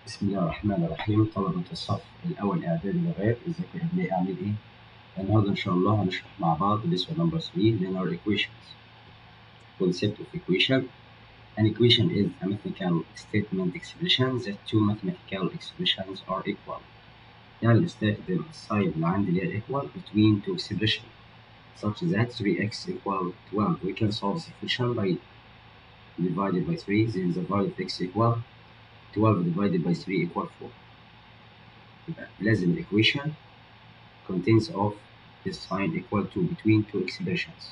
بسم الله الرحمن الرحيم طلبة الصف الأول إعدادي لغات ازيكم يا أبنائي أعمل إيه؟ النهاردة إن شاء الله هنشرح مع بعض lesson number 3 linear equations. Concept of equation An equation is a mathematical statement expression that two mathematical expressions are equal. يعني نستخدم السايد اللي عندي اللي هي equal between two expressions such that 3x equal 12. We can solve the equation by divided by 3 then the value of x equal 12 divided by 3 equal 4 يبقى لازم equation contains of this sign equal to between two expressions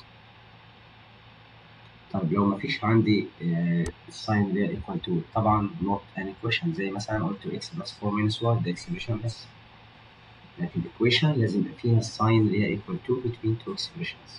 طيب لو مفيش عندي الساين اللي هي equal to طبعا not an equation زي مثلا قلت x plus 4 minus 1 ده expression بس لكن equation لازم يبقى فيها الساين اللي هي equal to between two expressions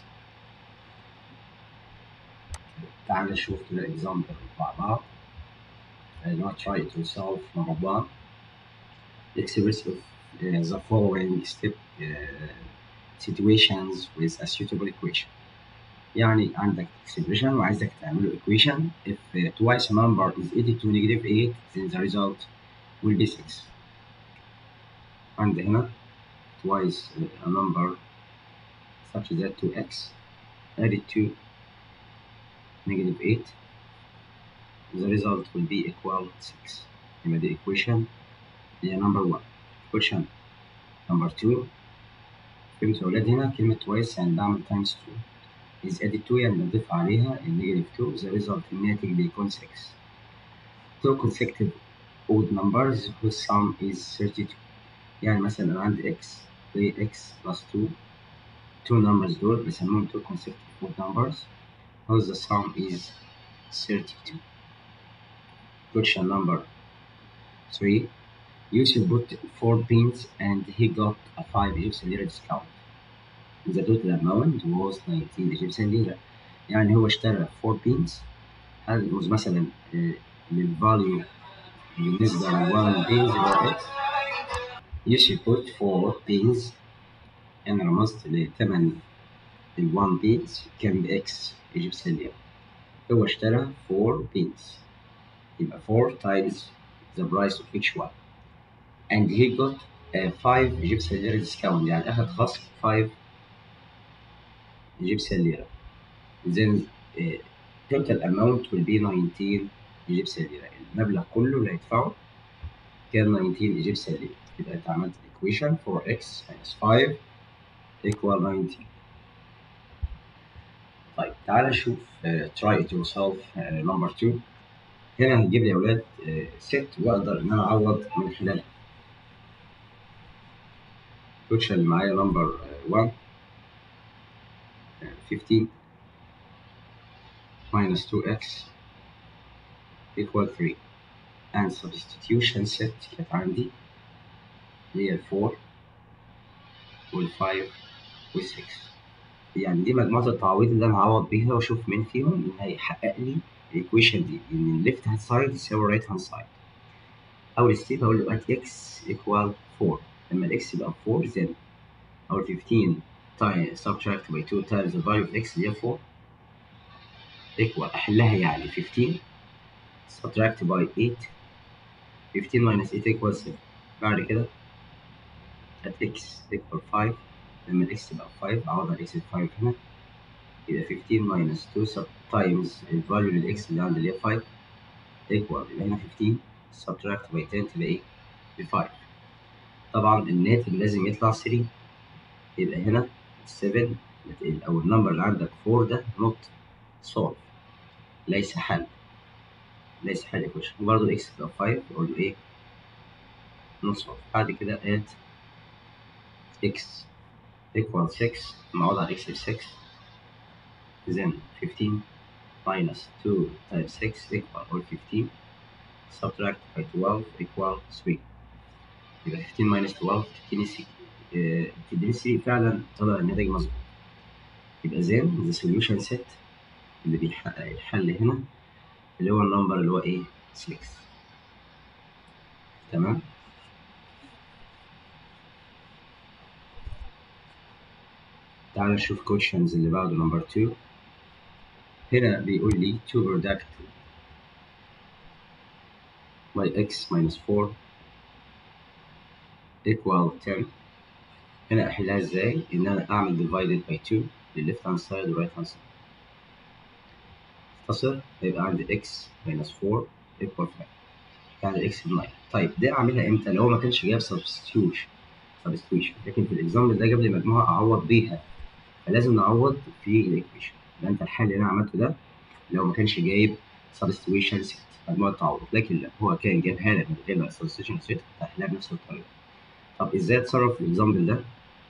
تعال نشوف كده example مع بعض and not try to solve number one. Express of uh, the following step uh, situations with a suitable equation. يعني عندك expression وعايزك تعمله equation if uh, twice a number is added to negative 8 then the result will be 6. عندي هنا twice a number such that 2x added to negative 8 the result will be equal 6 يبقى دي equation هي number 1 equation number 2 فهمتوا يا ولاد هنا كلمة twice يعني بعمل times 2 is added to يعني بضيف عليها ال negative 2 the result الناتج بيكون 6 two consecutive odd numbers whose sum is 32 يعني مثلا أنا عندي x x plus 2 two numbers دول بسموهم two consecutive odd numbers whose the sum is 32 question number three. Yusuf bought four pins and he got a five Egyptian lira discount. The total amount was 19 Egyptian lira. يعني هو اشترى 4 pins هذا was مثلا للفاليو بالنسبة ل 1 pins اللي x يوسف put 4 pins أنا رمزت لثمن ال 1 pins كان ب x Egyptian ليرة. هو اشترى 4 pins. يبقى 4 times the price of each one and he got a 5 Egyptian lira discount يعني أخذ خصم 5 Egyptian lira then uh, total amount will be 19 Egyptian lira المبلغ كله اللي هيدفعه كان 19 Egyptian lira يبقى أنت عملت equation 4x minus 5 equal 19 طيب تعال نشوف uh, try to solve uh, number 2 هنا هيجيب لي يا ولاد ست واقدر ان انا اعوض من خلالها الكوتشن اللي معايا نمبر 1 15 minus 2x equal 3 and substitution set كانت عندي هي 4 وال 5 وال 6 يعني دي مجموعة التعويض اللي انا هعوض بيها واشوف مين فيهم اللي هيحقق لي الايكويشن دي ان الليفت هاند سايد يساوي الرايت هاند سايد اول ستيب هقول له at x equal 4 لما الاكس يبقى 4 then اول 15 times subtract by 2 times the value of x اللي هي 4 equal احلها يعني 15 subtract by 8 15 minus 8 equals 7 بعد كده at x equal 5 لما الاكس يبقى 5 اعوض على x 5 هنا يبقى 15 minus 2 sub times الفاليو للاكس اللي عند اللي هي 5 equal يبقى هنا 15 subtract by 10 تبقى ايه؟ ب 5 طبعا الناتج لازم يطلع 3 يبقى هنا 7 او النمبر اللي عندك 4 ده not solve ليس حل ليس حل ايكويشن وبرضه الاكس تبقى 5 اقول له ايه؟ not solve بعد كده add x equal 6 معوض على x ب 6 then 15 minus 2 times 6 equal or 15 subtract by 12 equal 3 يبقى 15 minus 12 تديني 6 تديني 3 فعلا طلع الناتج مظبوط يبقى then the solution set اللي بيحقق الحل هنا اللي هو النمبر اللي هو ايه 6 تمام تعال نشوف questions اللي بعده نمبر 2 هنا بيقول لي to product by x minus 4 equal 10 هنا احلها ازاي ان انا اعمل divided by 2 للليفت هاند سايد والرايت هاند سايد اختصر يبقى عندي x minus 4 equal 5 يعني x ب 9 طيب ده اعملها امتى لو هو ما كانش جايب substitution substitution لكن في الاكزامبل ده جاب لي مجموعه اعوض بيها فلازم نعوض في الايكويشن يبقى انت الحل اللي انا عملته ده لو ما كانش جايب substitution set مجموعه تعوض لكن لو هو كان جابها لك من غير ما substitution set هتحلها بنفس الطريقه طب ازاي اتصرف في الاكزامبل ده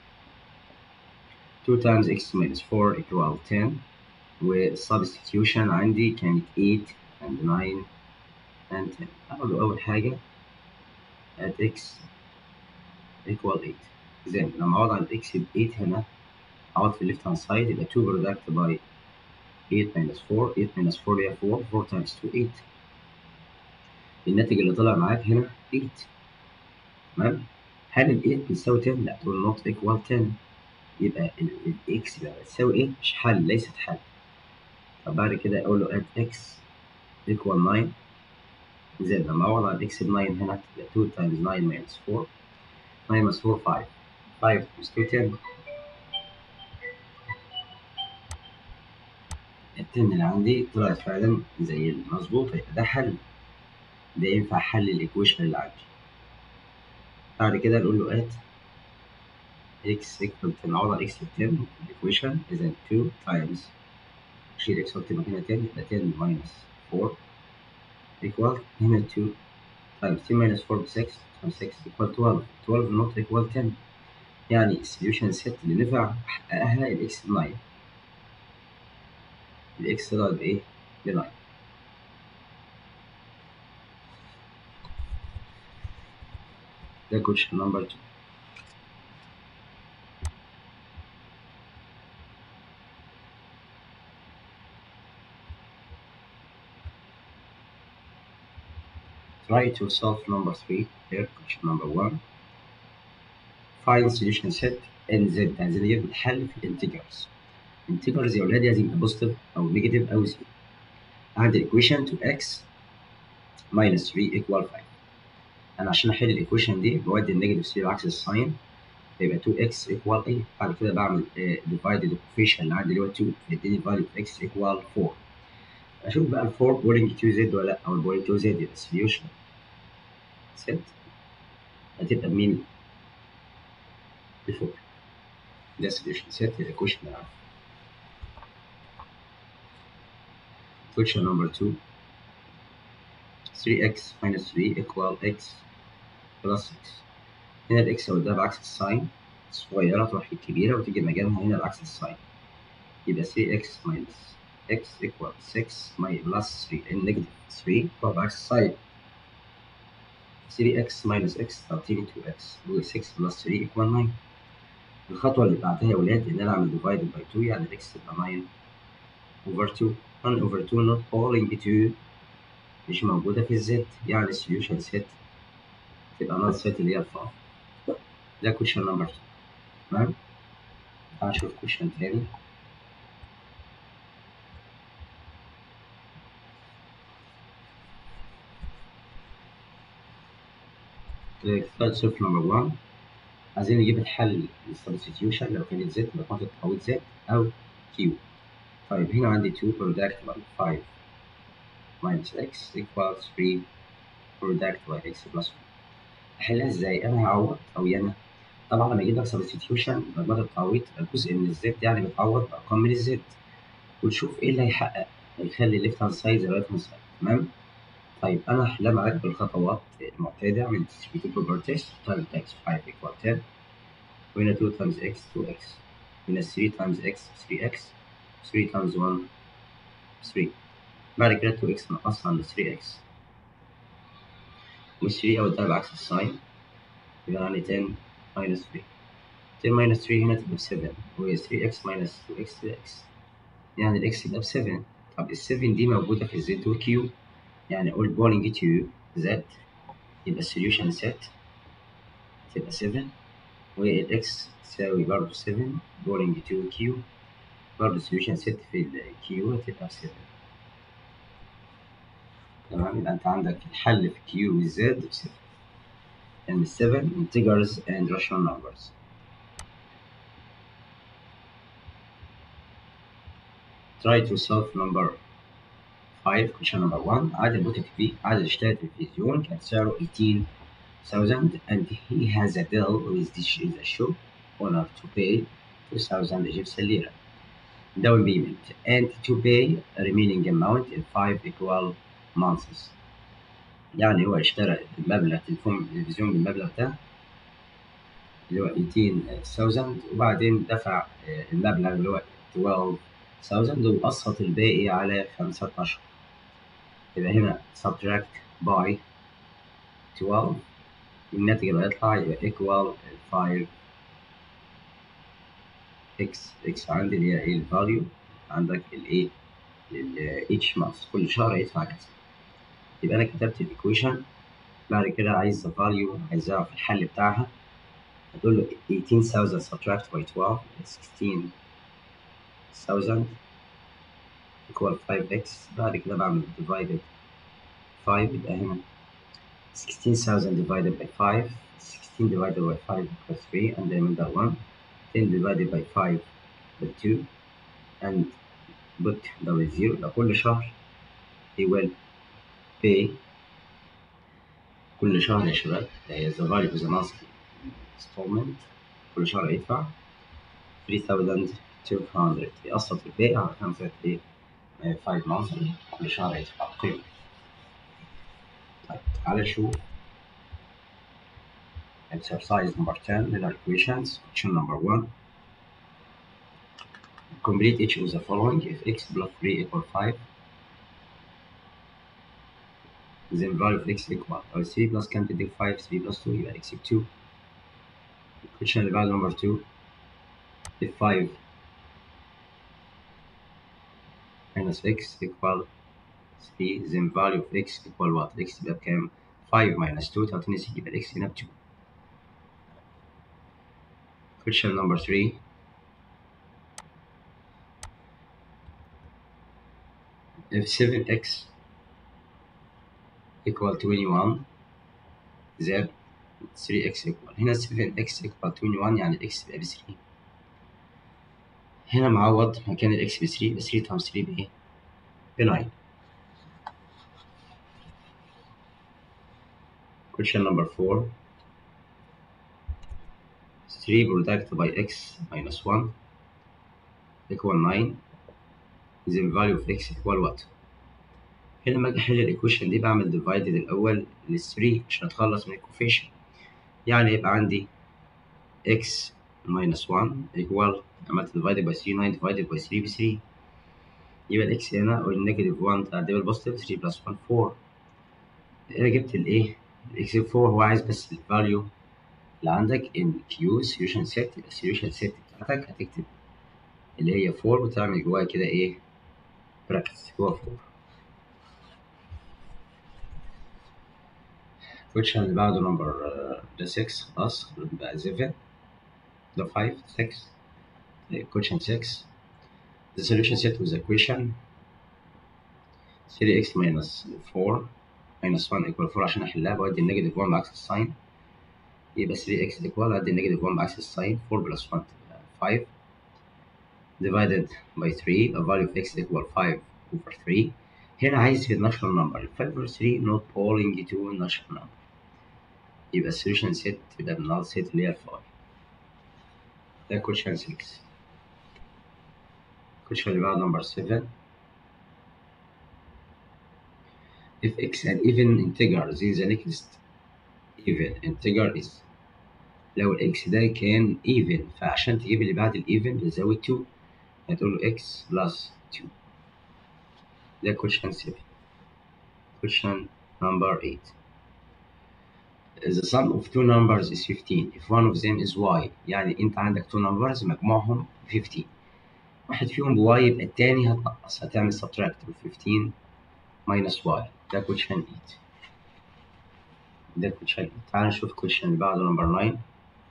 2 times x minus 4 equal 10 والسبستيتيوشن عندي كانت 8 and 9 and 10 أقول له أول حاجة at x equal 8 زين لما أعوض عن x ب 8 هنا أعوض في الليفت هاند سايد يبقى 2 product by 8 minus 4 8 minus 4 هي 4 4 times 2 8 الناتج اللي طلع معاك هنا 8 تمام هل ال 8 بتساوي 10؟ لا تقول not equal 10 يبقى الاكس بقى بتساوي ايه؟ مش حل ليست حل طب بعد كده اقول له add x equal 9 زائد لما اعوض عن x ب 9 هنا تبقى 2 times 9 minus 4 9 minus 4 5 5 times 2 10 ال 10 اللي عندي طلعت فعلا زي المظبوطة يبقى ده حل ده ينفع حل الايكويشن اللي عندي بعد كده نقول له add x equal 10 نعوض عن x ب 10 الايكويشن اذا 2 times شيل x واكتب مكانها 10 يبقى 10 minus 4 equal هنا 2 times 2 minus 4 ب 6 times 6 equal 12 12 not equal 10 يعني السوليوشن سيت اللي نفع حققها الاكس ب 9 الاكس طلعت بايه؟ ب 9 ده question number 2 Try to solve number 3 here question number 1 find solution set n z يعني زي ديت بتحل في الانتجرز integers يا ولاد لازم يبقى بوزيتيف او نيجاتيف او زيرو عندي equation to x minus 3 equal 5 انا عشان احل الايكويشن دي بودي النيجاتيف 3 بعكس الساين فيبقى 2x equal ايه بعد كده بعمل ديفايد الايكويشن اللي عندي اللي هو 2 فيديني فاليو x equal 4 اشوف بقى ال 4 بولينج 2 زد ولا لا او البولينج 2 زد يبقى سوليوشن set هتبقى بمين؟ ب 4 ده solution set للايكويشن اللي عندي question number 2 3x minus 3 equal x plus 6 هنا الاكس ده بعكس الساين الصغيرة تروح الكبيرة وتيجي مكانها هنا بعكس الساين يبقى 3x minus x equal 6 my plus 3 النيجاتيف 3 تروح بعكس الساين 3x minus x تعطيني 2x و 6 plus 3 equal 9 الخطوة اللي بعدها يا ولاد إن أنا أعمل divided by 2 يعني x تبقى 9 over 2 1 over 2 not falling 2 مش موجودة في الزد يعني السوليوشن سيت تبقى نال سيت اللي هي الفار ده question number 2 تمام تعال نشوف question تاني ثالث صفر نمبر 1 عايزين نجيب الحل للسبستيتيوشن لو كانت زد يبقى قاعدة تعويض زد أو كيو طيب هنا عندي 2 product by 5 minus x equals 3 product by x plus 1 أحلها إزاي؟ أنا هعوض أو أنا طبعا لما أجيب لك سبستيتيوشن مجموعة التعويض جزء من الزد يعني بتعوض بأرقام من الزد وتشوف إيه اللي هيحقق هيخلي الليفت هاند سايد زي الرايت هاند سايد تمام؟ طيب أنا هحلها معاك بالخطوات المعتادة أعمل distributive properties times x 5 equal 10 وهنا 2 times x 2x هنا 3 times x 3x 3 times 1 3 بعد كده 2x نقصها عن 3x وال 3 أوديها بعكس الساين يبقى عندي 10 minus 3 10 minus 3 هنا تبقى ب 7 و 3x minus 2x 3x يعني الإكس يبقى ب 7 طب ال 7 دي موجودة في الزد والكيو يعني أقول بولينج تو زد يبقى السوليوشن سيت تبقى 7 والإكس تساوي برضه 7 بولينج تو كيو برضه السوليوشن سيت في الكيو هتبقى 7 تمام يبقى أنت عندك الحل في كيو والزد ب 7 and 7 integers and rational numbers try to solve number 5 question number 1 عدد البوتك في عدد اشترى التلفزيون كان سعره 18,000 and he has a deal with this the shop owner to pay 2,000 Egyptian lira down payment and to pay remaining amount in 5 equal months يعني هو اشترى المبلغ تليفون التلفزيون بالمبلغ ده اللي هو 18000 وبعدين دفع المبلغ اللي هو 12000 وقسط الباقي على خمسة أشهر يبقى هنا subtract by 12 الناتج اللي هيطلع يبقى equal 5 x x عندي اللي هي ايه الفاليو عندك الايه each month كل شهر هيدفع كذا يبقى انا كتبت الايكويشن بعد كده عايز الفاليو عايز اعرف الحل بتاعها هتقول له 18000 subtract by 12 16000 equal 5x بعد كده بعمل divided 5 يبقى هنا 16000 divided by 5 16 divided by 5 equals 3 and then that one 10 divided by 5 by 2 and put double zero يبقى كل شهر he will pay كل شهر يا شباب هي the value of the monthly installment كل شهر يدفع 3200 يقسط الباقي على خمسة ايه 5 monthly كل شهر يدفع قيمة طيب تعالى نشوف exercise number 10 من equations question number 1 complete each of the following if x plus 3 equal 5 then value of x equal or 3 plus كام تديك 5 3 plus 2 يبقى x 2 question اللي بعد number 2 if 5 minus x equal 3 then value of x equal what x يبقى بكام 5 minus 2 تعطيني 6 يبقى x هنا ب 2 question number 3 if 7x equal 21 زائد 3x equal هنا 7x equal 21 يعني x يبقى ب 3 هنا معوض مكان ال x ب 3 ب 3 times 3 بإيه؟ ب 9 question number 4 3 product by x minus 1 equal 9 then value of x equal what هنا لما اجي احل الايكويشن دي بعمل ديفايدد الاول لل 3 عشان اتخلص من الكوفيشن يعني يبقى عندي x minus 1 equal عملت divided by 3 9 divided by 3 ب 3 يبقى الاكس هنا والنيجاتيف 1 تعدي بالبوزيتيف 3 بلس 1 4 هنا جبت الايه الاكس 4 هو عايز بس الفاليو اللي عندك ان كيو سوليوشن سيت السوليوشن سيت بتاعتك هتكتب اللي هي 4 وتعمل جواها كده ايه براكتس جوا 4 question اللي بعده نمبر ده 6 خلاص بقى 7 ده 5 6 question 6 the solution set with equation 3x minus 4 minus 1 equal 4 عشان احلها بودي النيجاتيف 1 بعكس الساين يبقى 3x equal ادي النيجاتيف 1 بعكس الساين 4 plus 1 5 divided by 3 يبقى value of x equal 5 over 3 هنا عايز الناتشرال نمبر 5 over 3 not polling to natural number يبقى السوليوشن سيت يبقى النال سيت اللي هي 5 ده question 6 question اللي بعد number 7 if x an even integer then the next even integer is لو الاكس ده كان even فعشان تجيب اللي بعد الايفن بتزود 2 هتقول له x plus 2 ده question 7 question number 8 the sum of two numbers is 15 if one of them is y يعني انت عندك two numbers مجموعهم 15 واحد فيهم ب y يبقى التاني هتنقص هتعمل subtract ب 15 minus y ده question 8 ده question 8 تعال نشوف question اللي بعده number 9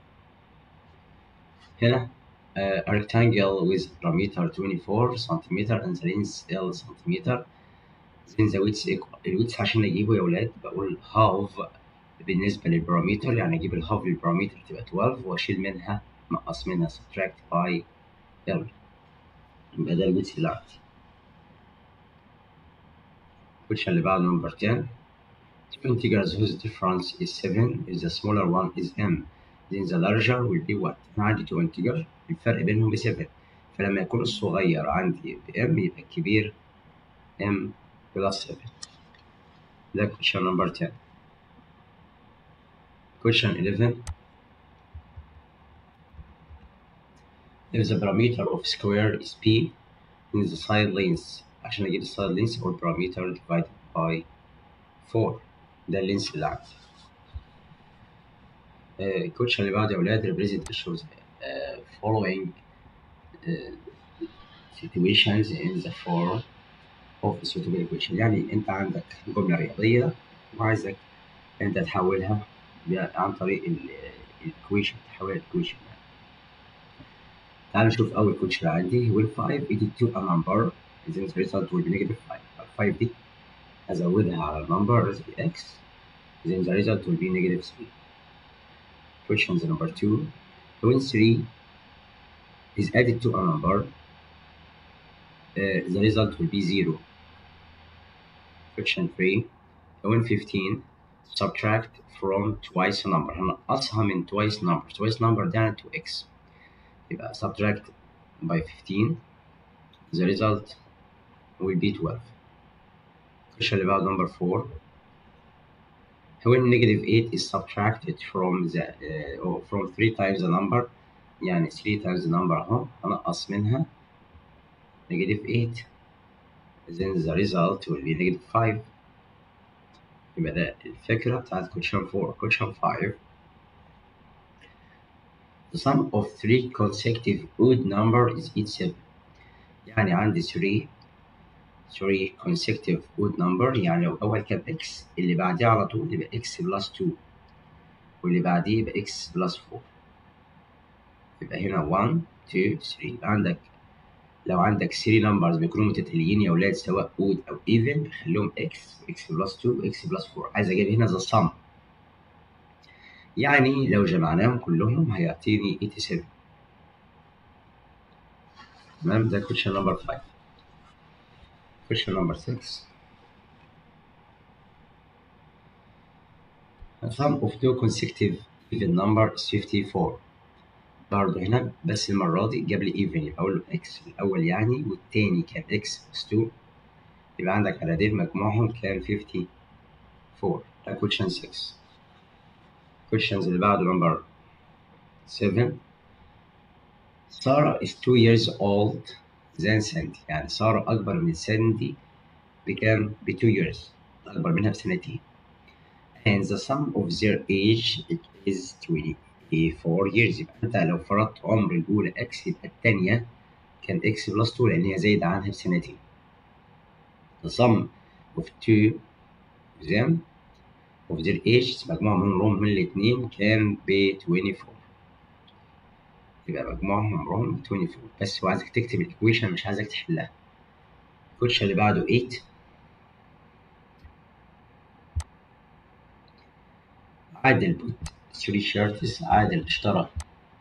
هنا uh, a rectangle with diameter 24 centimeter and the length L centimeter then the width equal الويدث عشان اجيبه يا ولاد بقول half بالنسبة للبارامتر يعني أجيب الهاف للبارامتر تبقى 12 وأشيل منها نقص منها subtract by L يبقى ده البيتس اللي عندي الكويشن اللي بعده نمبر 10 Two integers whose difference is 7 if the smaller one is m then the larger will be what؟ أنا عندي two integer الفرق بينهم ب 7 فلما يكون الصغير عندي ب m يبقى الكبير m plus 7 ده question number 10 question 11 if the parameter of square is p then the side length عشان اجيب السايد لينس او parameter divided by 4 ده اللينس اللي عندي الكوتش اللي بعده يا ولاد represent shows uh, following uh, situations in the form of suitable equation يعني انت عندك جملة رياضية وعايزك انت تحولها عن طريق الايكويشن تحولها الايكويشن تعال نشوف اول كوتش اللي عندي will 5 equal to a number then the result will be negative 5 5 دي ازودها على النمبر x then the result will be negative 3 questions number 2 when 3 is added to a number uh, the result will be 0 question 3 when 15 subtract from twice a number هنقصها من twice number twice number ده 2x يبقى subtract by 15 the result will be 12 question اللي بعد number 4 when negative 8 is subtracted from the uh, or from 3 times the number يعني 3 times the number اهو هنقص منها negative 8 then the result will be negative 5 يبقى ده الفكرة بتاعت question 4 question 5 the sum of three consecutive odd number is 87 يعني عندي 3 3 consecutive odd number يعني لو الأول كان x اللي بعديه على طول يبقى x plus 2 واللي بعديه يبقى x plus 4 يبقى هنا 1 2 3 يبقى عندك لو عندك 3 numbers بيكونوا متتاليين يا ولاد سواء odd أو even بخليهم x x plus 2 x plus 4 عايز أجيب هنا the sum يعني لو جمعناهم كلهم هيعطيني 87 تمام ده question number 5 question number 6 A sum of two consecutive even number is 54 برضه هنا بس المرة دي جاب لي even يبقى أقول له x الأول يعني والتاني كان x plus 2 يبقى عندك عددين مجموعهم كان 54 ده question 6 questions اللي بعده number 7 سارة is 2 years old than Sandy يعني سارة أكبر من ساندي بكام؟ ب 2 years أكبر منها بسنتين and the sum of their age is 24 years يبقى أنت لو فرضت عمر الأولى x يبقى التانية كان x plus 2 لأن هي زايدة عنها بسنتين the sum of two of them of their age مجموعهم من عمرهم من الاتنين كان ب 24 يبقى مجموعهم عمرهم 24 بس هو عايزك تكتب الايكويشن مش عايزك تحلها الكوتش اللي بعده 8 عادل بوت 3 شيرتس عادل اشترى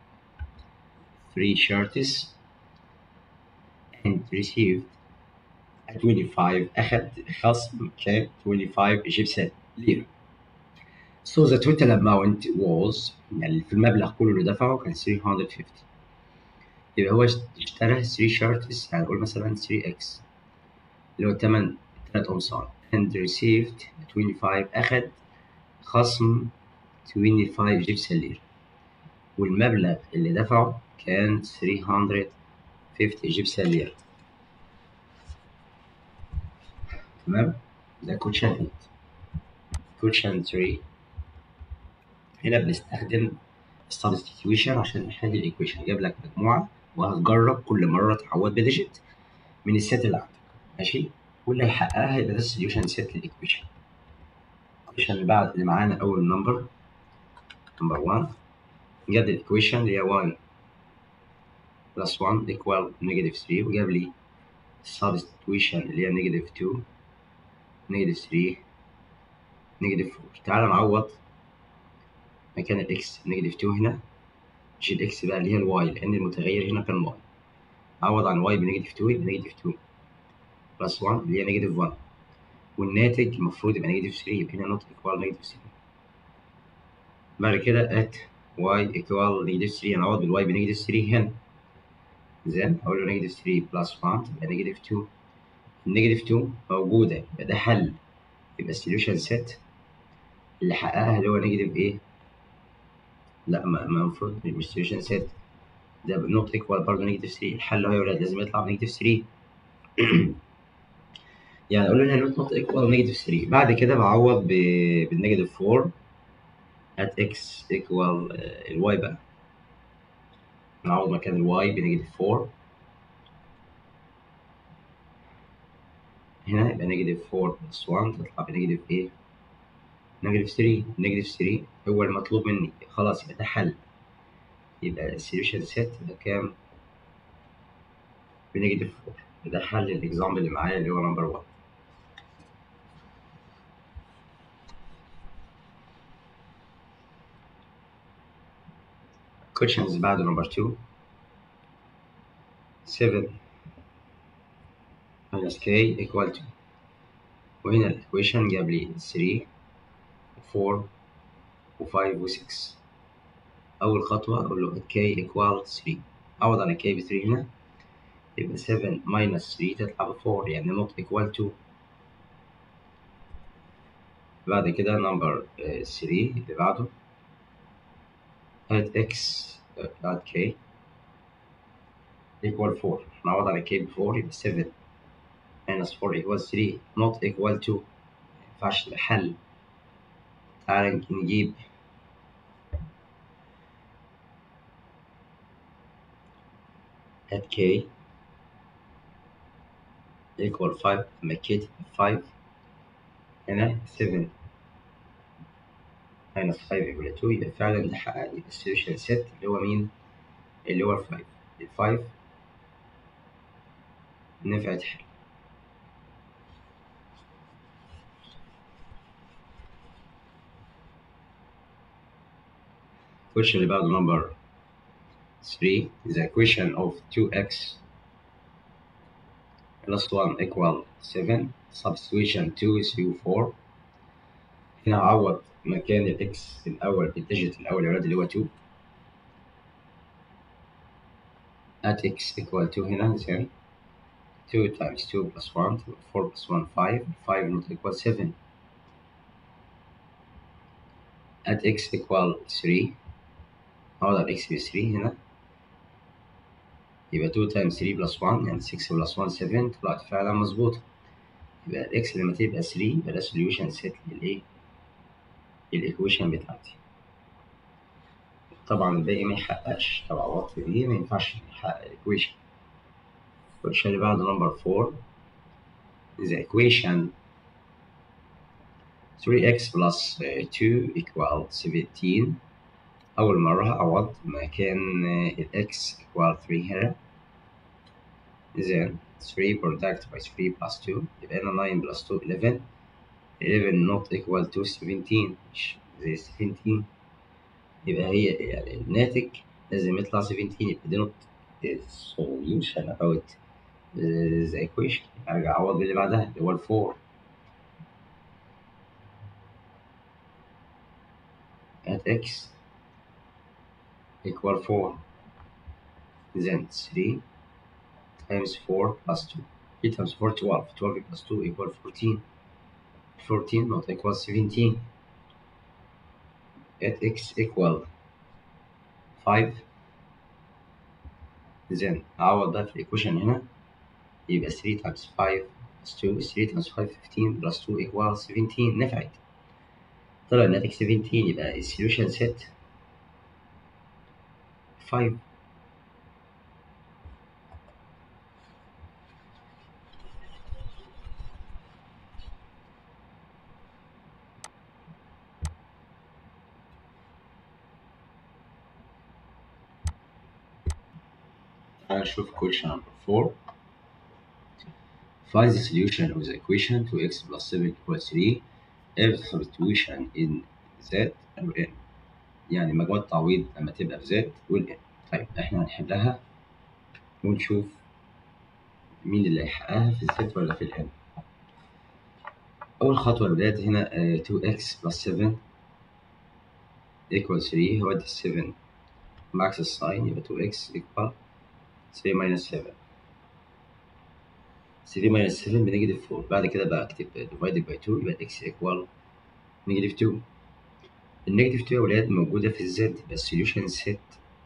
3 شيرتس and received a 25 أخد خصم كان 25 إيجيبسيان ليرة So the total amount was يعني في المبلغ كله اللي دفعه كان 350 يبقى هو اشترى 3 شيرتس يعني نقول مثلا 3x اللي هو تمن 3 قمصان and received 25 أخد خصم 25 جيبسي ليرة والمبلغ اللي دفعه كان 350 جيبسي ليرة تمام ده كوتشن 8 كوتشن 3 هنا بنستخدم substitution عشان نحل الايكويشن جاب لك مجموعة وهتجرب كل مرة تعوض بديجيت من السيت اللي عندك ماشي واللي هيحققها يبقى ده السوليوشن سيت للايكويشن الايكويشن اللي بعد اللي معانا أول نمبر نمبر 1 جاب الايكويشن اللي هي y plus 1 equal negative 3 وجاب لي substitution اللي هي negative 2 negative 3 negative 4 تعالى نعوض مكان الاكس نيجاتيف 2 هنا مش الاكس بقى اللي هي الواي لان المتغير هنا كان واي عوض عن واي بنيجاتيف 2 يبقى نيجاتيف 2 بلس 1 اللي هي نيجاتيف 1 والناتج المفروض يبقى نيجاتيف 3 يبقى هنا نوت ايكوال نيجاتيف 3 بعد كده at y equal نيجاتيف 3 هنعوض بالواي بنيجاتيف 3 هنا زين اقول له نيجاتيف 3 بلس 1 يبقى نيجاتيف 2 النيجاتيف 2 موجودة يبقى ده حل يبقى السوليوشن سيت اللي حققها اللي هو نيجاتيف ايه؟ لا ما المفروض مش سوليوشن سيت ده نوت ايكوال برضه نيجاتيف 3 الحل هو يا ولاد لازم يطلع بنيجاتيف 3 يعني اقول له هنا نوت ايكوال نيجاتيف 3 بعد كده بعوض بالنيجاتيف 4 at x equal الواي بقى نعوض مكان الواي بنيجاتيف 4 هنا يبقى نيجاتيف 4 بلس 1 تطلع بنيجاتيف ايه؟ نيجاتيف 3 نيجاتيف 3 هو المطلوب مني خلاص يبقى ده حل يبقى السوليوشن سيت يبقى كام؟ بنيجاتيف 4 ده حل الاكزامبل اللي معايا اللي هو نمبر 1 questions بعد number 2 7 minus k equal to وهنا الايكويشن جاب لي 3 و 4 و 5 و 6 أول خطوة أقول له k equal 3 أعوض على k ب 3 هنا يبقى 7 minus 3 تطلع ب 4 يعني not equal to بعد كده number 3 اللي بعده add x add k equal 4 نعوض على k ب 4 يبقى 7 minus 4 equals 3 not equal to مينفعش حل تعال نجيب add k equal 5 لما k تبقى 5 هنا 7 minus 5 equal 2 يبقى فعلا ده حقق يبقى السوليوشن سيت اللي هو مين؟ اللي هو 5 ال 5 نفعت حل question اللي بعده number 3 the equation of 2x plus 1 equal 7 substitution 2 3 4 هنا أعوض مكان الاكس الأول بالديجيت الأول يا ولاد اللي هو 2 at x equal 2 هنا زين 2 times 2 plus 1 4 plus 1 5 5 not equal 7 at x equal 3 أعوض على x ب 3 هنا يبقى 2 times 3 plus 1 يعني 6 plus 1 7 طلعت فعلا مظبوطة يبقى الإكس لما تبقى 3 يبقى ده solution set للإيه؟ للإيكويشن بتاعتي طبعا الباقي ما يحققش لو عوضت بيه ما ينفعش يحقق الإيكويشن الكويشن اللي بعده نمبر 4 the equation 3x plus 2 equal 17 أول مرة أعوض مكان ال x equal 3 هنا then 3 product by 3 plus 2 يبقى هنا 9 plus 2 11 11 not equal to 17 مش زي 17 يبقى هي يعني الناتج لازم يطلع 17 يبقى دي not solution about the equation أرجع أعوض باللي بعدها اللي هو ال 4 at x equal 4 then 3 times 4 plus 2 3 times 4 12 12 plus 2 equal 14 14 not equal 17 at x equal 5 then أعوض ده في الإيكويشن هنا يبقى 3 times 5 plus 2 3 times 5 15 plus 2 equal 17 نفعت طلع الناتج 17 يبقى السوليوشن سيت 5 تعال نشوف question number 4 Find the solution of the equation 2x plus 7 equals 3 if the substitution in z or n يعني مجموعة التعويض لما تبقى في زد والان طيب احنا هنحلها ونشوف مين اللي هيحققها في الزد ولا في الان أول خطوة يا ولاد هنا آه، 2x plus 7 equal 3 هودي ال 7 بعكس الساين يبقى 2x equal 3 minus 7 3 minus 7 بنيجاتيف 4 بعد كده بقى أكتب divided by 2 يبقى x equal نيجاتيف 2 النيجاتيف 2 يا ولاد موجودة في الزد يبقى السوليوشن سيت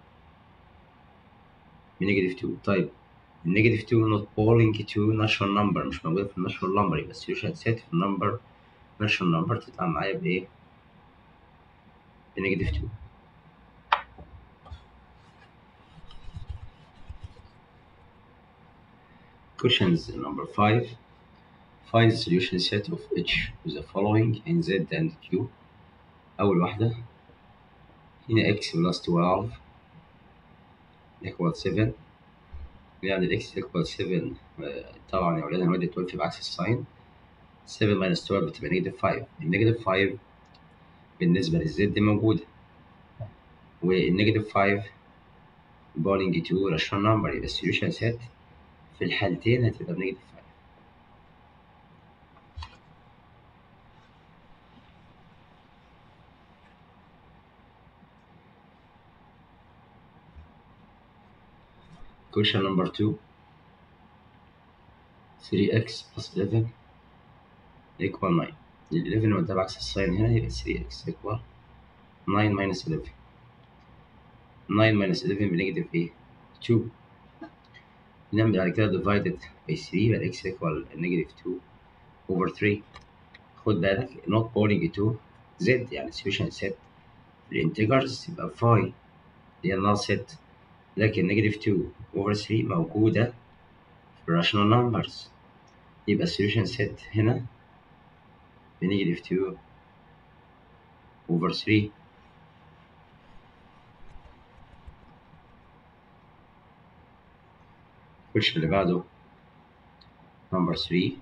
بنيجاتيف 2 طيب النيجاتيف 2 not belonging to natural number مش موجودة في الناتشورال نمبر يبقى السوليوشن سيت في النمبر natural نمبر تطلع معايا بإيه؟ بنيجاتيف 2 Questions number 5 Find the solution set of each of the following in Z and Q أول واحدة هنا x plus 12 equal 7 يعني ال x equal 7 آه، طبعا يا ولاد هنودي 12 بعكس الساين 7 minus 12 بتبقى نيجاتيف 5 النيجاتيف 5 بالنسبة للزد موجودة والنيجاتيف 5 belonging to rational number يبقى السوليوشن set في الحالتين هتبقى بنيجاتيف 5 Question number 2 3x plus 11 equal 9 ال 11 وده بعكس الساين هنا يبقى 3x equal 9 minus 11 9 minus 11 بنيجاتيف ايه؟ 2 نعمل بعد كده divided by 3 يبقى x equal negative 2 over 3 خد بالك not belonging to z يعني solution set الانتجرز يبقى 5 اللي هي null set لكن negative 2 over 3 موجودة في rational numbers يبقى solution set هنا بنيجاتيف 2 over 3 الكويشن اللي بعده number 3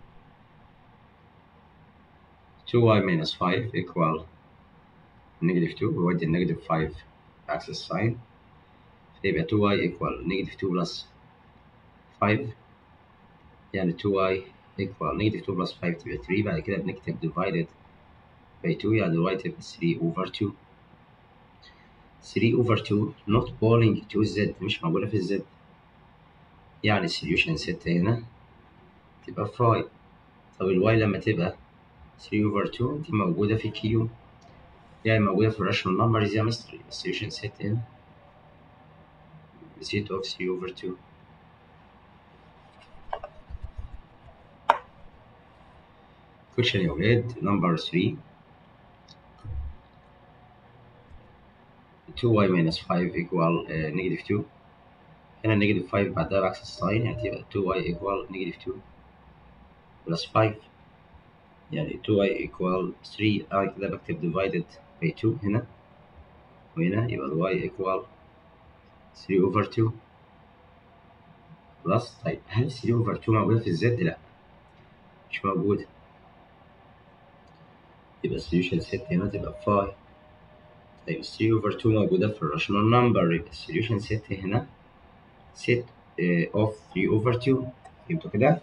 2y minus 5 equal negative 2 بودي النيجاتيف 5 بعكس الساين فيبقى 2y equal negative 2 plus 5 يعني 2y equal negative 2 plus 5 تبقى 3 بعد كده بنكتب divided by 2 يعني divided by 3 over 2 3 over 2 not belonging to z مش موجودة في الزد يعني solution set هنا تبقى 5 طب الواي لما تبقى 3 over 2 دي موجودة في Q يعني موجودة في rational numbers يا مستر يبقى solution set هنا set of 3 over 2 question يا ولاد number 3 2y minus 5 equal uh, negative 2 هنا negative 5 بعدها بعكس الساين يعني تبقى 2y equal negative 2 plus 5 يعني 2y equal 3 أنا كده بكتب divided by 2 هنا وهنا يبقى y equal 3 over 2 بلس طيب هل 3 over 2 موجودة في الزد؟ لأ مش موجودة يبقى solution set هنا تبقى 5 طيب 3 over 2 موجودة في الراشونال نمبر يبقى solution set هنا set uh, of 3 over 2 فهمتوا كده؟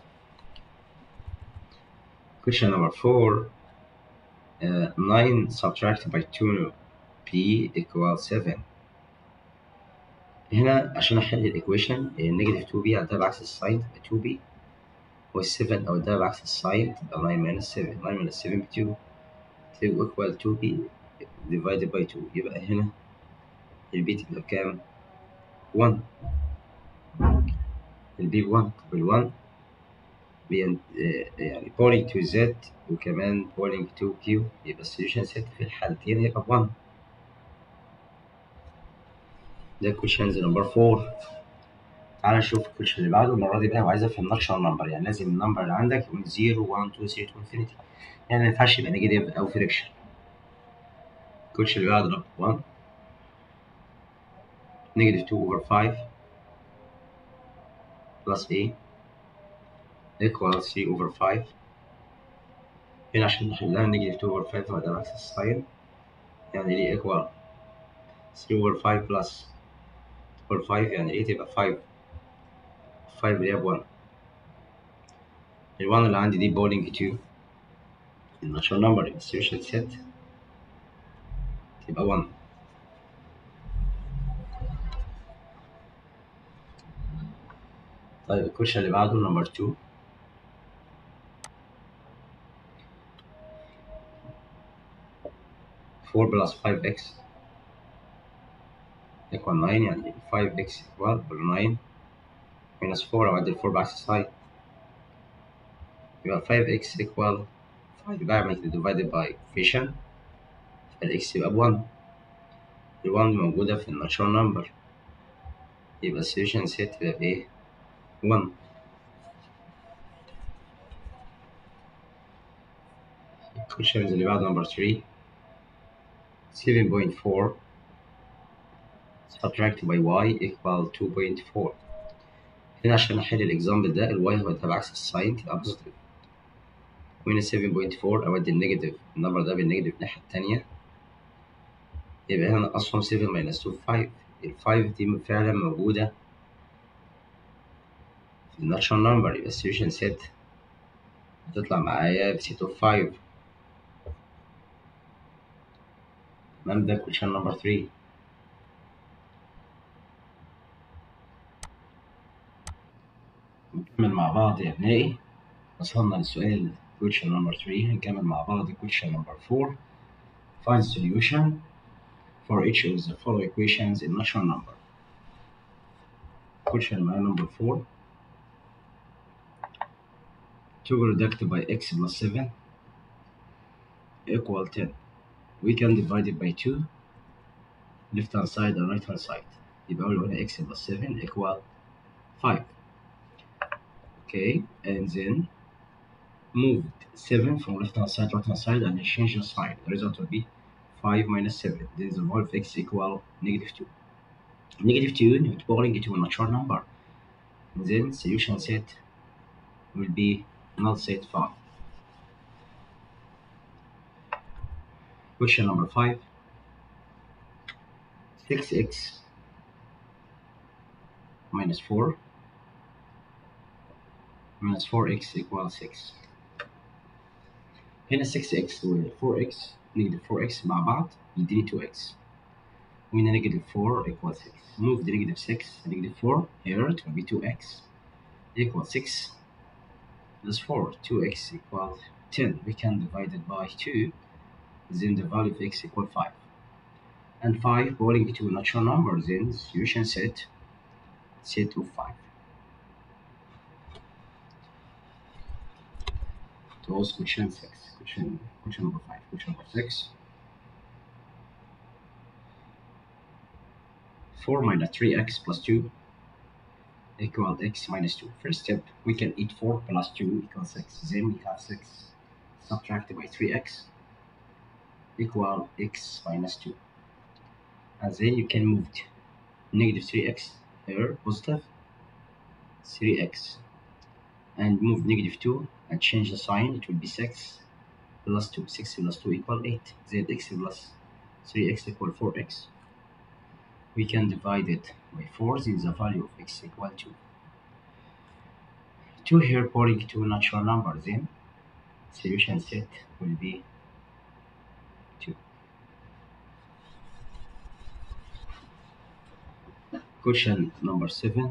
question number 4 uh, 9 subtracted by 2 p equals 7 هنا عشان احل الايكويشن النيجاتيف 2 بي عندها بعكس الساين تبقى 2 بي وال7 او ده بعكس الساين تبقى 9 minus 7 9 minus 7 ب 2 تبقى equal 2 بي divided by 2 يبقى هنا البي تبقى بكام؟ 1 البي ب 1 طب ال 1 بين يعني بولينج تو زد وكمان بولينج تو كيو يبقى السوليوشن سيت في الحالتين هيبقى ب 1 ده كويشنز نمبر 4 تعال نشوف الكويشن اللي بعده المره دي بقى وعايز افهم نقشه النمبر يعني لازم النمبر اللي عندك يكون 0 1 2 3 تو انفينيتي يعني ما ينفعش يبقى نيجاتيف او فريكشن الكويشن اللي بعده نمبر 1 نيجاتيف 2 اوفر 5 بلس a equal 3 over 5 هنا عشان نحلها نيجاتيف 2 over 5 وده بعكس الساين يعني دي equal 3 over 5 plus over 5 يعني 8 يبقى 5 5 اللي هي 1 ال 1 اللي عندي دي belonging to الناتشورال نمبر يبقى السوليوشن سيت تبقى 1 طيب الكويشن اللي بعده نمبر 2 4 plus 5x equal 9 يعني 5x equal 9 minus 4 أعدل 4 بعكس الساين يبقى 5x equal 5 بعمل divided by coefficient فالx يبقى ب 1 ال 1 موجودة في الناتشورال نمبر يبقى السوليوشن سيت يبقى بإيه؟ 1 الكويشنز اللي بعد نمبر 3 7.4 subtracted by y equal 2.4 هنا عشان أحل الإكزامبل ده الواي هوديها بعكس الساين تبقى بوزيتيف وهنا 7.4 أودي النيجاتيف النمبر ده بالنيجاتيف الناحية التانية يبقى هنا نقصهم 7 minus 2 5 ال 5 دي فعلا موجودة في الناتشورال نمبر يبقى السوليوشن سيت هتطلع معايا بسيت اوف 5 تمام ده كويشن نمبر 3 نكمل مع بعض يا ابنائي وصلنا للسؤال question number 3 هنكمل مع بعض question number 4 find solution for each of the following equations in natural number question number 4 2 reduced by x plus 7 equal 10 we can divide it by 2 left hand side and right hand side يبقى أول هنا x plus 7 equal 5 okay and then moved 7 from left hand side to right hand side and exchange the sign the result will be 5 minus 7 then the value of x equal negative 2 negative 2 multiplying it to a natural number and then solution set will be null set 5 question number 5 6x minus 4 minus 4x equals 6 هنا 6x و 4x نيجاتيف 4x مع بعض يديني 2x وهنا نيجاتيف 4 equals 6 move the negative 6 negative 4 here it will be 2x equals 6 plus 4 2x equals 10 we can divide it by 2 then the value of x equals 5 and 5 going to natural numbers then solution set set of 5 to was question 6 question question number 5 question number 6 4 minus 3x plus 2 equal x minus 2 first step we can eat 4 plus 2 equals 6 then we have 6 subtracted by 3x equal x minus 2 and then you can move negative 3x here positive 3x and move negative 2 and change the sign it will be 6 plus 2 6 plus 2 equal 8 zx plus 3x equal 4x we can divide it by 4 since the value of x equal 2 2 here pouring two natural numbers in solution set will be 2 question number 7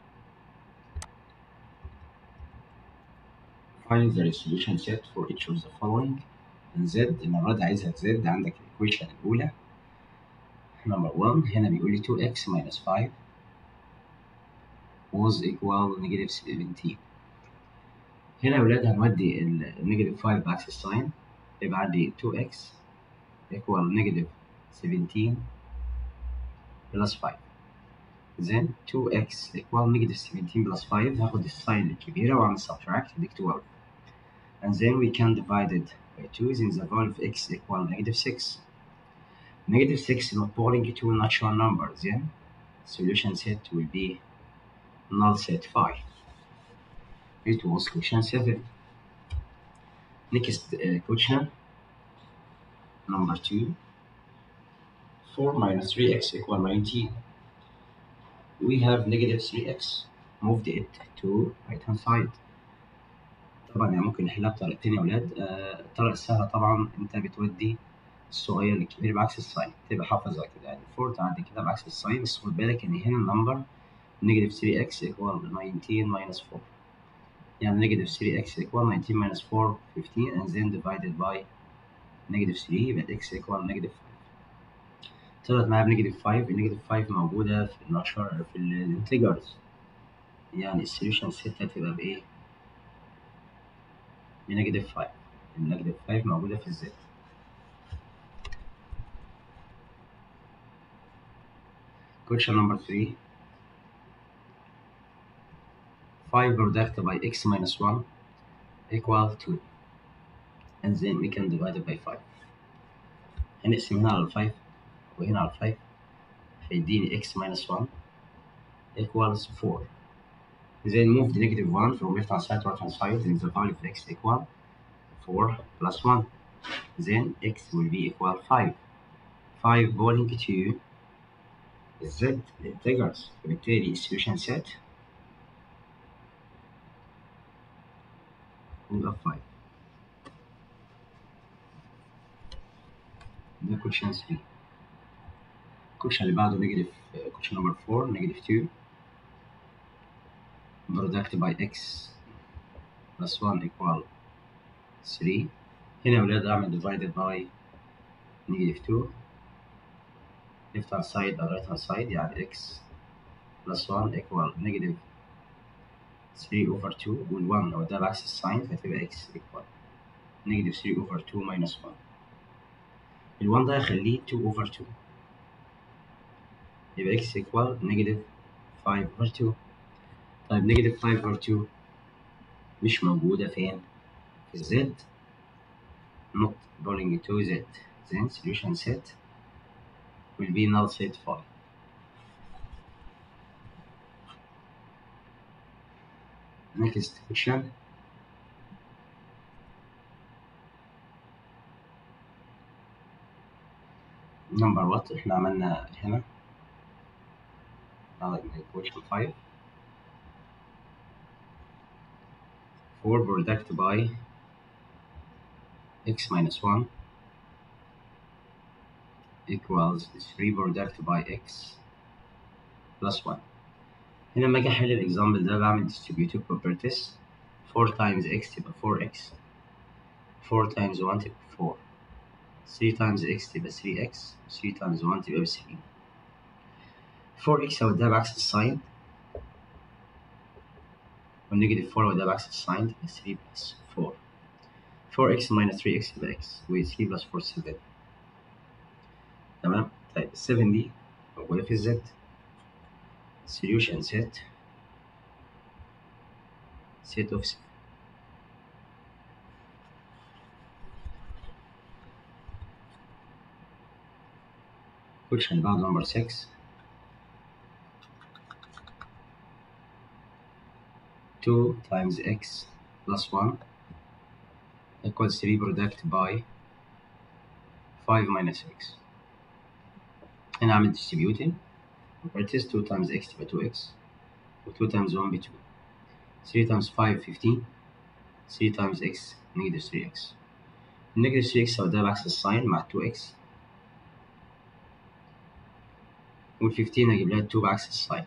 find the resolution set for each of the following z المرة دي عايزها z عندك الإيكويشن الأولى number 1 هنا بيقول لي 2x minus 5 was equal negative 17 هنا يا ولاد هنودي النيجاتيف 5 بعكس الساين يبقى عندي 2x equal negative 17 plus 5 then 2x equal negative 17 plus 5 هاخد الساين الكبيرة وأعمل subtract يديك 12 and then we can divide it by 2 since the value of x equal negative 6 negative 6 not falling into natural numbers yeah solution set will be null set 5 it was question 7 next uh, question number 2 4 minus 3x equal 19 we have negative 3x moved it to right hand side طبعا يعني ممكن نحلها بطريقتين يا ولاد آه، الطريقة السهلة طبعا انت بتودي الصغير للكبير بعكس الساين تبقى حافظها كده يعني 4 تعدي كده بعكس الساين بس خد بالك ان هنا النمبر negative 3x equal 19 minus 4 يعني negative 3x equal 19 minus 4 15 and then divided by negative 3 يبقى x equal negative 5 طلعت معايا بنيجاتيف 5 النيجاتيف 5 موجودة في النشر في الانتجرز يعني السوليوشن 6 هتبقى بإيه؟ بنيجاتيف 5 النيجاتيف 5 موجودة في الزد question number 3 5 product by x minus 1 equal 2 and then we can divide it by 5 هنقسم هنا على 5 وهنا على 5 هيديني x minus 1 equals 4 then move the negative 1 from left hand side to right hand side and the value of x equal 4 plus 1 then x will be equal 5 5 going to z integers فبالتالي السوليوشن set يبقى 5 ده question 3 الكوشن اللي بعده نيجاتيف كوشن نمبر 4 نيجاتيف 2 product by x plus 1 equal 3 هنا يا ولاد اعمل divided by negative 2 left hand side or right hand side يعني x plus 1 equal negative 3 over 2 وال 1 لو ده بعكس الساين فتبقى x equal negative 3 over 2 minus 1 ال 1 ده هخليه 2 over 2 يبقى x equal negative 5 over 2 طيب negative 5 over 2 مش موجودة فين؟ في z not belonging to z then solution set will be null set 5 next question number what احنا عملنا هنا على equation 5 4 product by x minus 1 equals 3 product by x plus 1 هنا لما اجي احل الاكزامبل ده بعمل distributive properties 4 times x تبقى 4x 4 times 1 تبقى 4 3 times x تبقى 3x 3 times 1 تبقى 3 4x لو ده بعكس الساين والنيجاتيف 4 لو ده بعكس الساين تبقى 3 بلس 4 4x minus 3x يبقى x و 3 بلس 4 7 تمام طيب ال 7 دي موجودة في الزد solution set set of 7 question بعد number 6 2 times x plus 1 equals 3 product by 5 minus x هنا أعمل distributing properties 2 times x تبقى 2x و 2 times 1 ب 2 3 times 5 15 3 times x negative 3x negative 3x لو ده بعكس الساين مع 2x وال 15 هجيب لها 2 بعكس الساين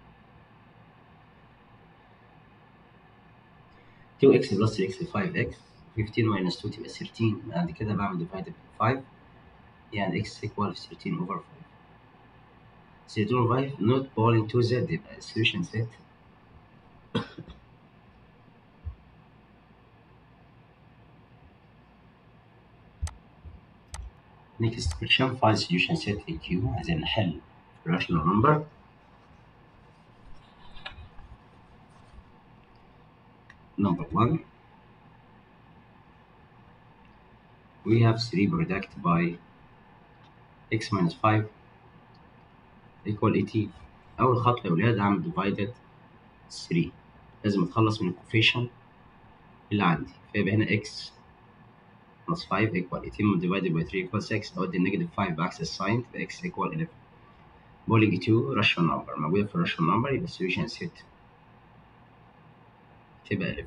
2x plus 3x 5x 15 minus 2 تبقى 13 بعد كده بعمل divide by 5 يعني x equal 13 over 5 13 over 5 not belonging to z يبقى solution set next question find solution set in Q عايزين نحل rational number number one we have 3 product by x minus 5 equal 18 أول خطوة يا ولاد هعمل divided 3 لازم أتخلص من الكوفيشن اللي عندي فيبقى هنا x plus 5 equal 18 divided by 3 equal 6 أودي النيجاتيف 5 بعكس الساين تبقى x equal 11 بولينج 2 rational number موجودة في الراشونال نمبر يبقى solution set تبقى 11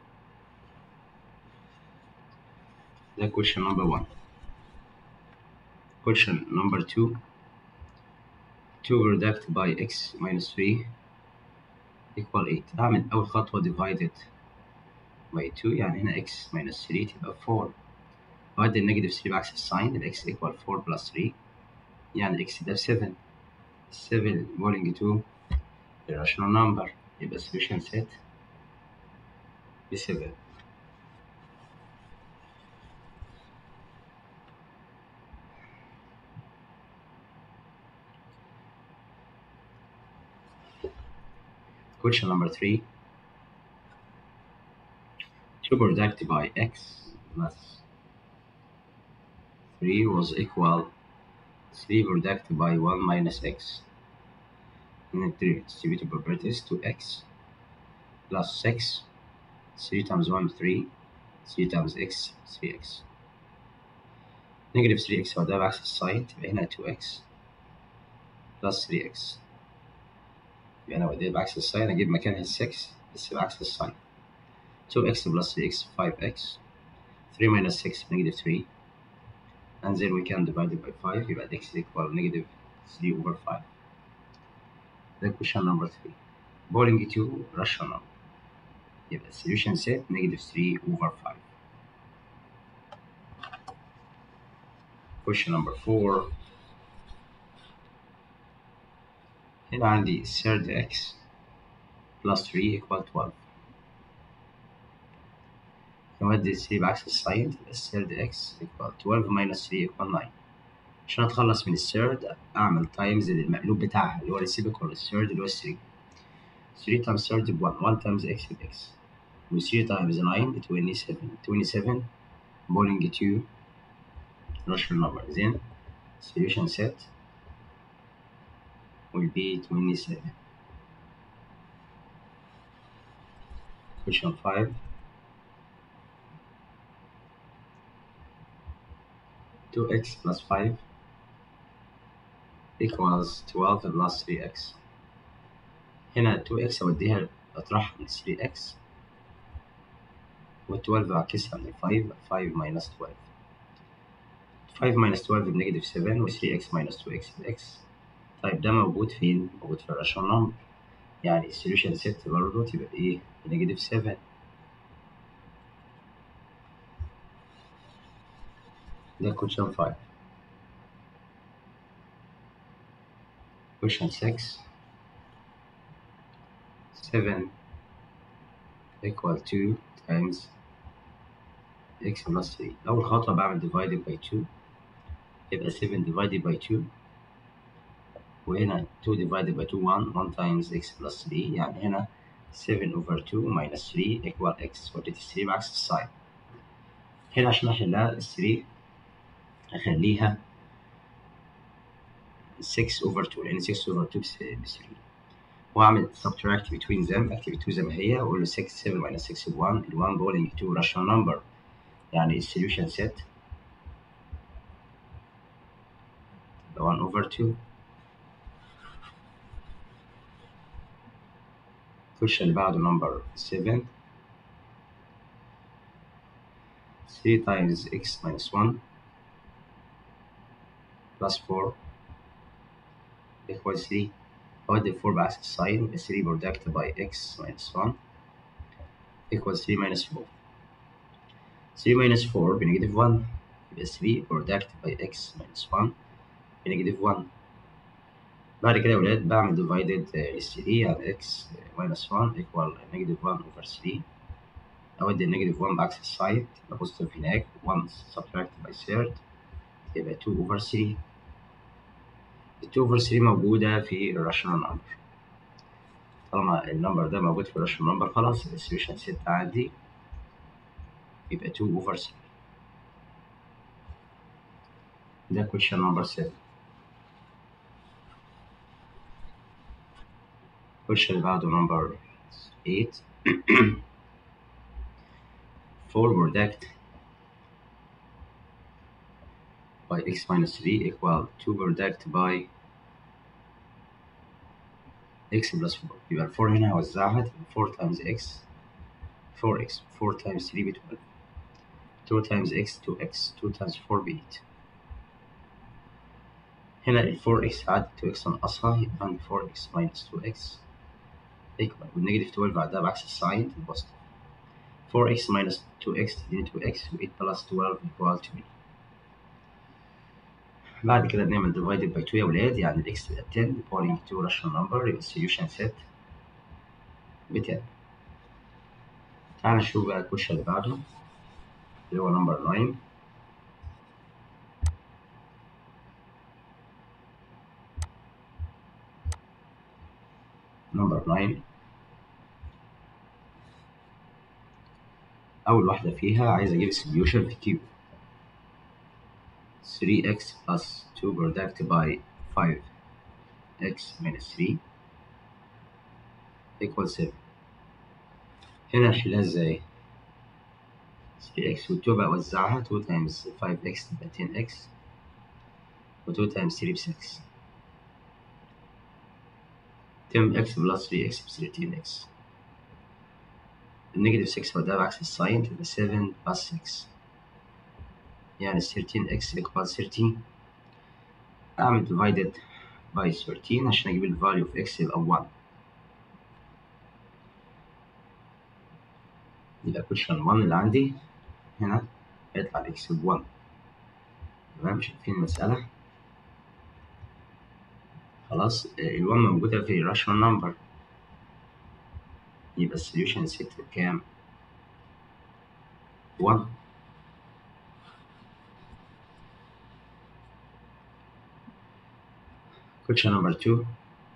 ده question number 1 question number 2 2 product by x minus 3 equal 8 أعمل أول خطوة divided by 2 يعني هنا x minus 3 تبقى 4 أودي النيجاتيف 3 بعكس الساين ال x equal 4 plus 3 يعني ال x ده 7 7 بولينج 2 irrational number يبقى solution set ب 7 Question number 3 2 product by x plus 3 was equal 3 product by 1 minus x and the distributive properties to x plus 6 3 times 1 3 3 times x 3x negative 3x هو ده بعكس الساين تبقى هنا 2x plus 3x يبقى أنا وديت بعكس الساين أجيب مكانها 6 بس بعكس الساين 2x plus 3x 5x 3 minus 6 negative 3 and then we can divide it by 5 يبقى x is equal negative 3 over 5 ده question number 3 bowling 2 rational يبقى solution set negative 3 over 5 question number 4 هنا عندي third x plus 3 equal 12 نودي 3 بعكس الساين تبقى third x equal 12 minus 3 equal 9 عشان اتخلص من الثيرد اعمل تايمز المقلوب بتاعها اللي هو الريسيبيكال الثيرد اللي هو 3 3 times third ب 1 1 times x ب x و 3 times 9 ب 27 27 bowling 2 rational number then solution set will be 27 question 5 2x plus 5 equals 12 plus 3x هنا 2x أوديها أطرحها من 3x و 12 أعكسها من 5 5 minus 12 5 minus 12 بنيجاتيف 7 و 3x minus 2x ب x طيب ده موجود فين؟ موجود في الراشونال نمبر يعني السوليوشن ست برضه تبقى بإيه؟ بنيجاتيف 7 ده question 5 question 6 7 equal 2 times x plus 3 أول خطوة بعمل divided by 2 يبقى 7 divided by 2 وهنا 2 divided by 2 1 1 times x plus 3 يعني هنا 7 over 2 minus 3 equal x وديت 3 بعكس الساين هنا عشان أحلها ال 3 أخليها 6 over 2 لأن 6 over 2 ب 3 وأعمل subtract between them أكتب 2 زي ما هي وأقول له 6 7 minus 6 ب 1 ال 1 bowling 2 rational number يعني السوليوشن set 1 over 2 الكويشن اللي بعده number 7 3 times x minus 1 plus 4 equals 3 أودي 4 بعكس الساين يبقى 3 product by x minus 1 equals 3 minus 4 3 minus 4 بنيجاتيف 1 يبقى 3 product by x minus 1 بنيجاتيف 1 بعد كده يا ولاد بعمل divided ال 3 على x minus 1 equal negative 1 over 3 أودي النيجاتيف 1 بعكس السايد يبقى بوزيتيف هناك 1 subtract by third يبقى 2 over 3 ال 2 over 3 موجودة في الراشونال نمبر طالما النمبر ده موجود في الراشونال نمبر خلاص السوليوشن ست عندي يبقى 2 over 3 ده question number 7 question اللي بعده number 8 4 product by x minus 3 equal 2 product by x plus 4 يبقى ال 4 هنا هوزعها تبقى 4 times x 4x 4 times 3 ب 12 2 times x 2x 2 times 4 ب 8 هنا ال 4x عدد 2x ناقصها يبقى عندي 4x minus 2x equal والنيجاتيف 12 بعدها بعكس الساين البوزيتيف 4x minus 2x تديني 2x و 8 plus 12 equal 20 بعد كده بنعمل divided by 2 يا ولاد يعني ال x تبقى 10 according to rational number يبقى السوليوشن set ب 10 تعال نشوف بقى الكويشن اللي بعده اللي هو نمبر 9 نمبر 9 أول واحدة فيها عايز أجيب السوليوشن في كيو 3x plus 2 product by 5x minus 3 equal 7 هنا نحلها ازاي؟ 3x و 2 بقى أوزعها 2 times 5x تبقى 10x و 2 times 3 ب 6 10x plus 3x ب 13x النيجاتيف 6 وده بعكس الساين تبقى 7 plus 6 يعني 13x equal 13 أعمل divided by 13 عشان أجيب ال value of x يبقى 1 يبقى question 1 اللي عندي هنا هيطلع ال x ب 1 تمام شايفين المسألة خلاص ال 1 موجودة في rational number يبقى السوليوشن ست بكام؟ 1 Question number two.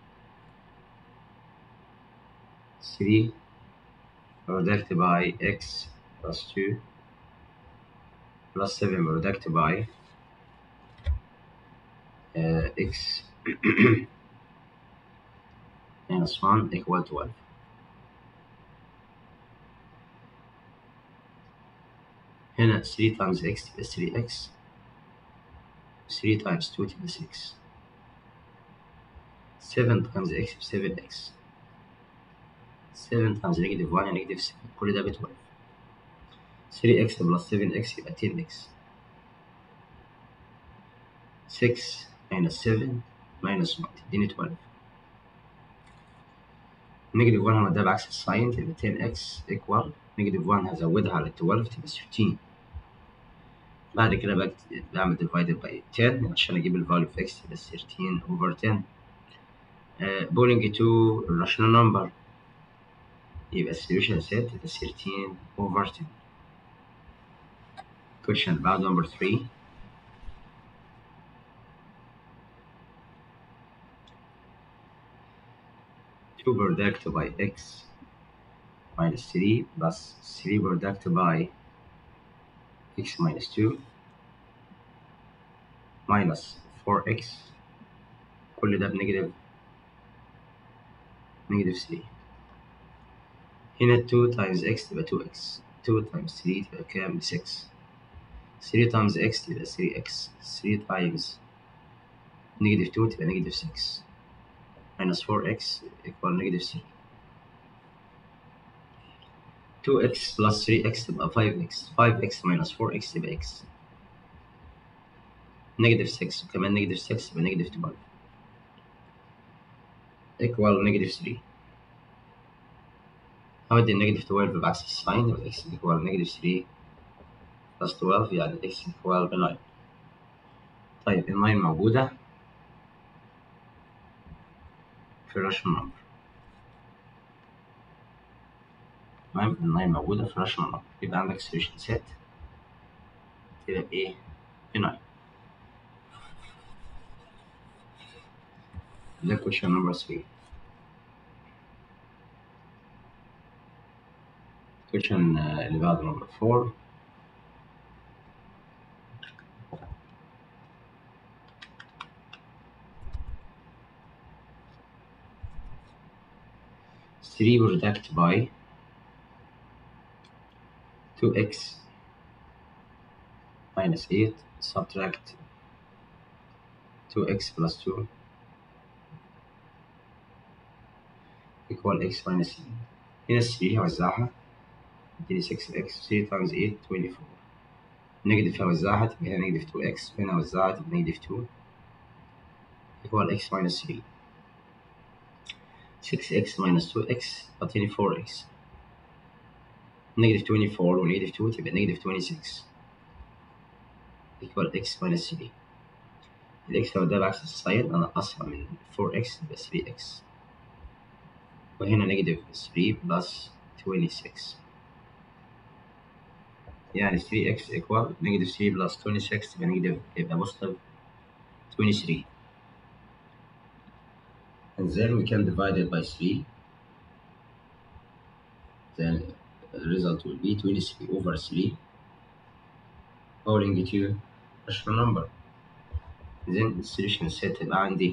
Three product by x plus two plus seven product by uh, x minus one equal twelve. هنا 3 times x تبقى 3x 3 times 2 تبقى 6 7 times x ب 7x 7 times negative 1 يعني negative 7 كل ده ب 12 3x plus 7x يبقى 10x 6 minus 7 minus 1 تديني 12 negative 1 هو ده بعكس الساين تبقى 10x equal negative 1 هزودها على 12 تبقى 13 بعد كده بعمل divided by 10 عشان اجيب ال value of x تبقى 13 over 10 Uh, bowling to rational number يبقى السوليوشن set يبقى 13 over 10 question بعد number 3 2 product by x minus 3 plus 3 product by x minus 2 minus 4x كل ده بنيجاتيف نيجاتيف 3 هنا 2 times x تبقى 2x 2 times 3 تبقى كام 6 3 times x تبقى 3x 3 times نيجاتيف 2 تبقى نيجاتيف 6 minus 4x equal negative 3 2x plus 3x تبقى 5x 5x minus 4x تبقى x negative 6 وكمان negative 6 تبقى negative 12 equal negative 3 هودي negative 12 بعكس الساين يبقى x equal negative 3 plus 12 يعني x equal 9 طيب ال 9 موجودة في الراشنال نمبر تمام ال 9 موجودة في الراشنال نمبر يبقى عندك solution set تبقى بإيه؟ ب 9 ده question number 3 question اللي بعده number 4 3 product by 2x minus 8 subtract 2x plus 2 equal x minus 3 هنا ال 3 هوزعها اديني 6x 3 times 8 24 نيجاتيف هوزعها تبقى هنا نيجاتيف 2x وهنا هوزعها تبقى نيجاتيف 2 equal x minus 3 6x minus 2x أعطيني 4x نيجاتيف 24 ونيجاتيف 2 تبقى نيجاتيف 26 equal x minus 3 الإكس لو ده بعكس الساين أنقصها من 4x يبقى 3x وهنا نيجاتيف 3 بلس 26 يعني 3x equal نيجاتيف 3 بلس 26 يبقى نيجاتيف يبقى بوزيتيف 23 and then we can divide it by 3 then the result will be 23 over 3 falling to rational number then the solution set تبقى عندي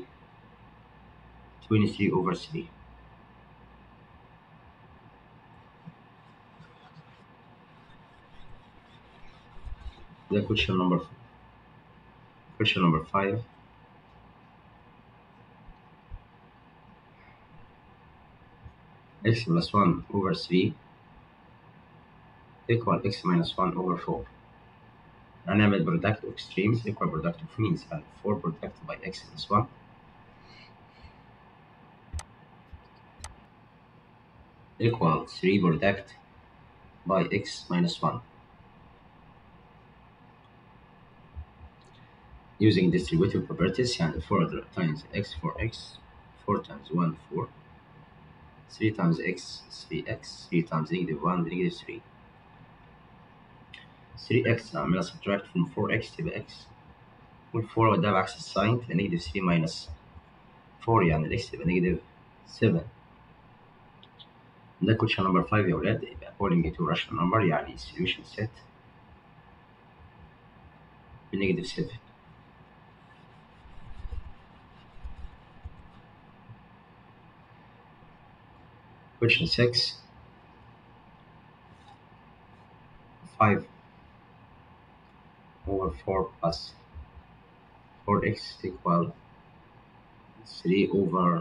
23 over 3 ده question number 4 question number 5 x plus 1 over 3 equal x minus 1 over 4 هنعمل product of extremes equal product of means and 4 product by x plus 1 equal 3 product by x minus 1 using distributive properties يعني 4 times x 4x 4 times 1 4 3 times x 3x 3 times negative 1 negative 3 3x أعملها subtract from 4x تبقى x وال 4 ده بعكس الساين تبقى negative 3 minus 4 يعني ال x تبقى negative 7 ده question number 5 يا ولاد يبقى according to rational number يعني solution set بنيجاتيف 7 question 6 5 over 4 plus 4x equal 3 over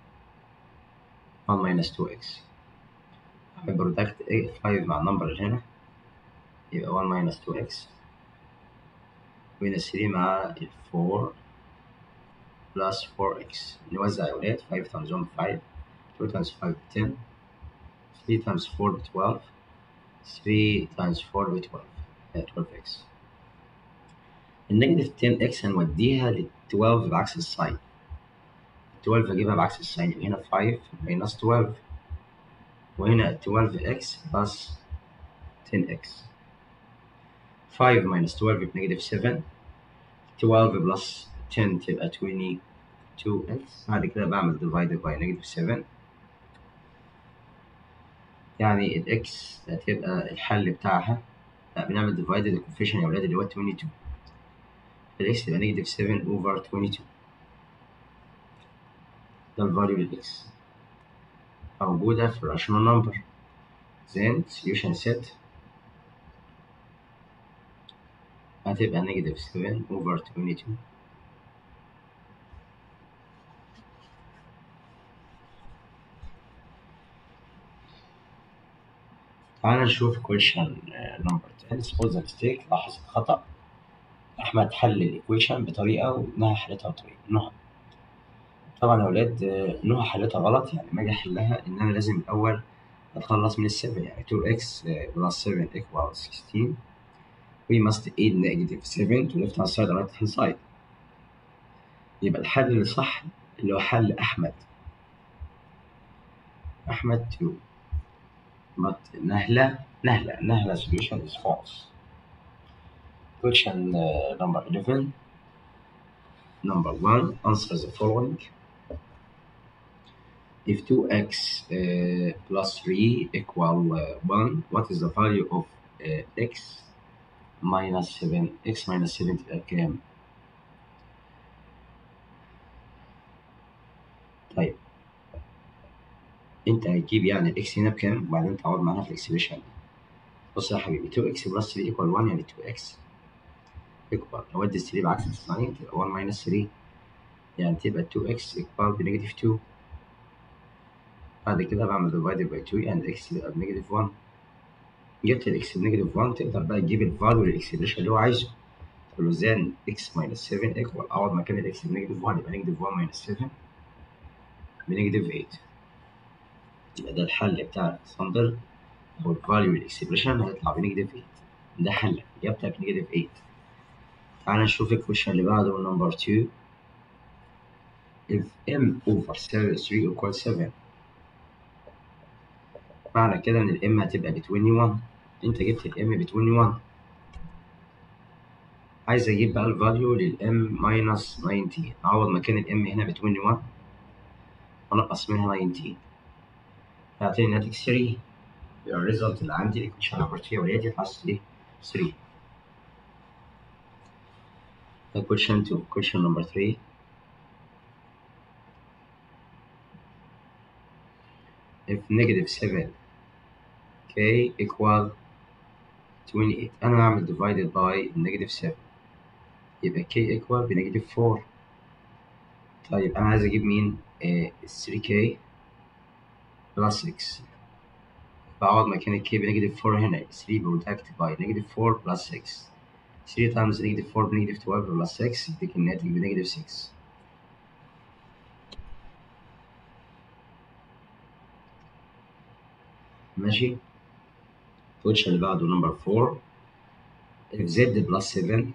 1 minus 2x product 5 مع النمبر اللي هنا يبقى 1 minus 2x وهنا 3 مع ال 4 plus 4x نوزع يا ولاد 5 times 1 5 2 times 5 10 3 times 4 ب 12 3 times 4 ب 12 12x النيجاتيف 10x هنوديها لل 12 بعكس الساين 12 اجيبها بعكس الساين يبقى هنا 5 minus 12 وهنا 12x plus 10x 5 minus 12 بنيجاتيف 7 12 plus 10 تبقى 22x بعد كده بعمل divided by negative 7 يعني ال x هتبقى الحل بتاعها لا بنعمل divided الكوفيشن يا ولاد اللي هو 22 ال x تبقى negative 7 over 22 ده الفاليو لل x موجودة في الراشونال نمبر then solution set هتبقى negative 7 over 22 تعال نشوف question number 10 suppose a mistake لاحظ الخطأ أحمد حل الإيكويشن بطريقة ونهى حلتها بطريقة نهى طبعا يا ولاد نهى حلتها غلط يعني ما أجي أحلها إن أنا لازم الأول أتخلص من السبعة يعني 2x plus 7 equals 16 we must add negative 7 to left hand side and right hand side يبقى الحل الصح اللي هو حل أحمد أحمد 2 but نهلة نهلة نهلة solution is false question uh, number 11 number 1 answer the following if 2x uh, plus 3 equal uh, 1 what is the value of uh, x minus 7 x minus 7 تبقى بكام؟ طيب انت هتجيب يعني الاكس هنا بكام وبعدين تعوض معاها في الاكسبريشن بص يا حبيبي 2x بلس 3 ايكوال 1 يعني 2x ايكوال اودي 3 بعكس الساين تبقى 1 ماينس 3 يعني تبقى 2x equal بنيجاتيف 2 بعد كده بعمل divided by 2 يعني x يبقى بنيجاتيف 1 جبت الاكس بنيجاتيف 1 تقدر بقى تجيب الفاليو للاكسبريشن اللي هو عايزه تقول له زان اكس ماينس 7 ايكوال اقعد مكان الاكس بنيجاتيف 1 يبقى نيجاتيف 1 ماينس 7 بنيجاتيف 8 يبقى ده الحل بتاع الاكسامبل هو الفاليو للاكسبريشن هيطلع بنيجاتيف 8 ده حل اجابتك بنيجاتيف 8 تعالى نشوف الكويشن اللي بعده نمبر 2 if m over 3 equals 7 معنى كده ان الام هتبقى ب 21 انت جبت الام ب 21 عايز اجيب بقى الفاليو للام ماينس 19 اعوض مكان الام هنا ب 21 انقص منها 19 هيعطيني ناتج 3 يبقى الريزلت اللي عندي الايكويشن نمبر 3 وليدي يطلع 3 3 question 2 question number 3 if negative 7 k equal 28 أنا هعمل divided by negative 7 يبقى k equal بنيجاتيف 4 طيب أنا عايز أجيب مين؟ آه 3k plus 6 بقعد مكان الk بنيجاتيف 4 هنا 3 product by negative 4 plus 6 3 times negative 4 بنيجاتيف 12 plus 6 يديك الناتج بنيجاتيف 6 ماشي الكوتش اللي بعده نمبر 4 if z plus 7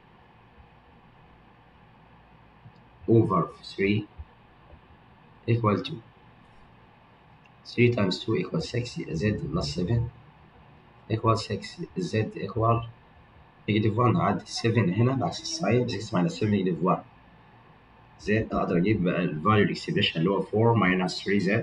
over 3 equal to 3 times 2 equals 6 يبقى z plus 7 equal 6 z equal negative 1 هعدي 7 هنا بعكس الساين 6 minus 7 negative 1 z اقدر اجيب بقى الفاليو الاكسبريشن اللي هو 4 minus 3z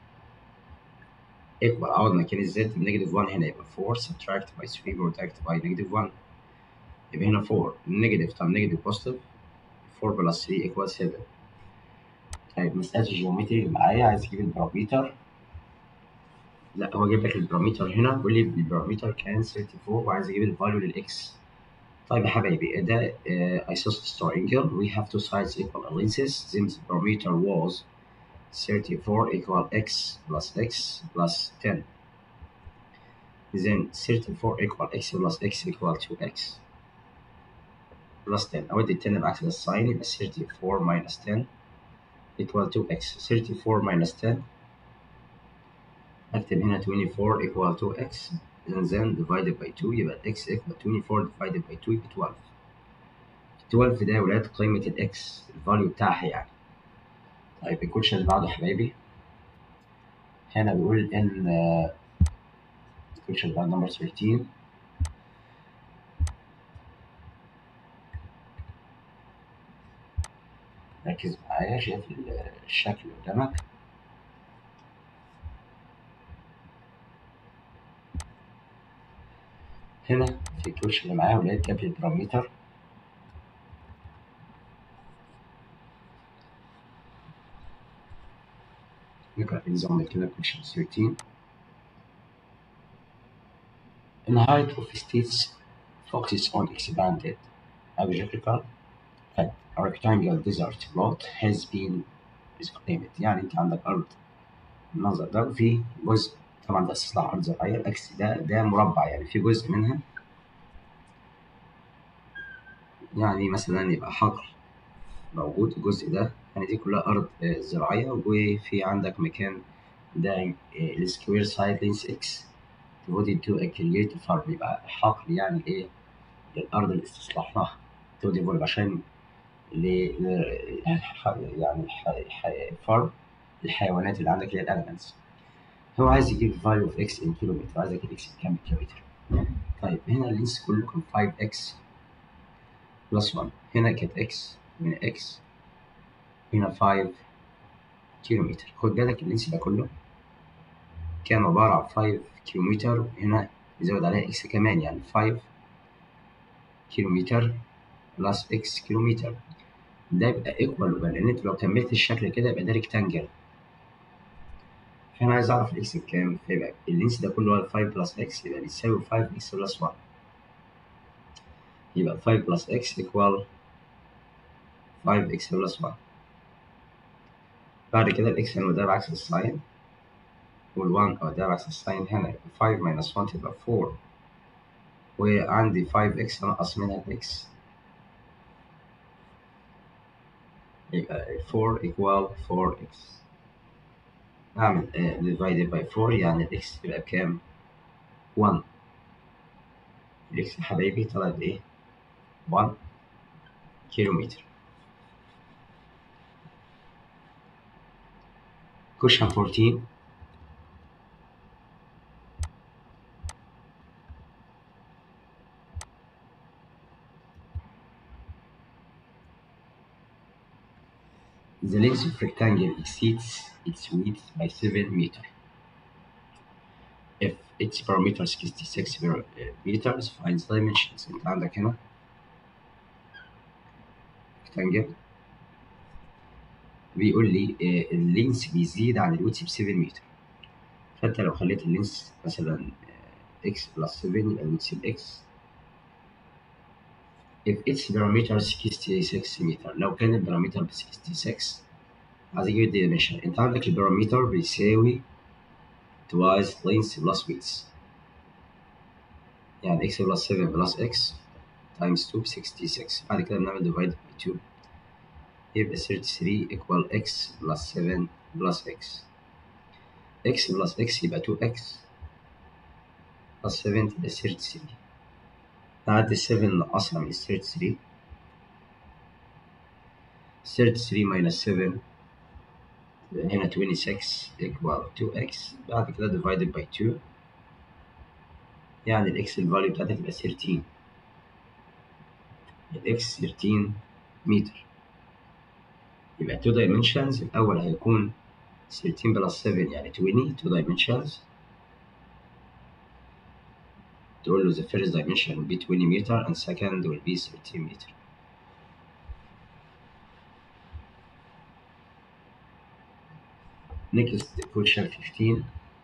equal اقعد مكان الزد بنيجاتيف 1 هنا يبقى 4 subtract by 3 product by negative 1 يبقى هنا 4 نيجاتيف طب نيجاتيف بوزيتيف 4 بلس 3 equal 7 طيب مسألة الجيومتري اللي معايا عايز اجيب البارامتر لا هو جايب لك البارامتر هنا بيقول لي البارامتر كان 34 وعايز اجيب الفاليو للاكس طيب يا حبايبي ده uh, isosceles triangle we have two sides equal lengths then the parameter was 34 equal x plus x plus 10 then 34 equal x plus x equal to x plus 10 أودي ال 10 بعكس الساين يبقى 34 minus 10 equal to x 34 minus 10 أكتب هنا 24 equal to x and then divided by 2 يبقى x equal 24 divided by 2 يبقى 12 12 ده يا ولاد قيمة الإكس الفاليو بتاعها يعني طيب الكوتشن اللي بعده يا حبايبي هنا بيقول إن الكوتشن اللي بعده نمبر 13 ركز معايا شايف الشكل اللي قدامك هنا في الكوتش اللي معايا ولقيت جاب لي البارامتر نقرأ example كده question 13 In height of states focuses on expanded algebraical and a rectangular desert plot has been disclaimed يعني انت عندك ارض المنظر ده وفي جزء طبعا ده استصلاح ارض زراعيه الاكس ده ده مربع يعني في جزء منها يعني مثلا يبقى حقل موجود الجزء ده يعني دي كلها ارض زراعيه وفي عندك مكان ده السكوير سايد لينس اكس devoted to a creative farm يبقى حقل يعني ايه للارض اللي استصلحناها to develop عشان ل يعني فارم الحيوانات اللي عندك اللي هي الاليمنتس هو عايز يجيب value of x in كيلومتر عايز اجيب x بكام كيلومتر طيب هنا اللينس كله كان 5x بلس 1 هنا كانت x هنا x هنا 5 كيلومتر خد بالك اللينس ده كله كان عبارة عن 5 كيلومتر هنا يزود عليها x كمان يعني 5 كيلومتر بلس x كيلومتر ده يبقى ايكوال لان انت لو كملت الشكل كده يبقى ده ريكتانجل فانا عايز اعرف الاكس بكام فيبقى اللينس ده كله هو 5 بلس اكس يبقى بيساوي 5 اكس بلس 1 يبقى 5 بلس اكس ايكوال 5 اكس بلس 1 بعد كده الاكس هنا ده بعكس الساين وال1 او ده بعكس الساين هنا يبقى 5 minus 1 تبقى 4 وعندي 5x انقص منها الاكس يبقى 4 equal 4x أعمل uh, divided by 4 يعني الإكس تبقى بكام؟ 1 الإكس يا حبايبي طلعت بإيه؟ 1 كيلومتر question 14 The length of rectangle exceeds its width by 7 meter. If its perimeter 66 per- uh, meters, find the dimensions. انت عندك هنا rectangle بيقول لي آه، اللينس بيزيد عن الويدث ب 7 متر فانت لو خليت اللينس مثلا x بلس 7 يبقى الويدث باكس if its diameter 66 متر لو كان البارامتر ب 66 عايز اجيب الدايمنشن انت عندك البارامتر بيساوي twice length plus width يعني x بلس 7 بلس x times 2 ب 66 بعد كده بنعمل divide by 2 يبقى 33 equal x plus 7 plus x x plus x يبقى 2x plus 7 تبقى 33 بعد ال 7 نقصها من 33 33 minus 7 يبقى هنا 26 equal 2x بعد كده divided by 2 يعني الاكس الفاليو بتاعتها تبقى 13 الاكس 13 متر يبقى 2 dimensions الأول هيكون 13 plus 7 يعني 20 2 dimensions تقول له the first dimension will be 20 meter and second will be 13 meter next question 15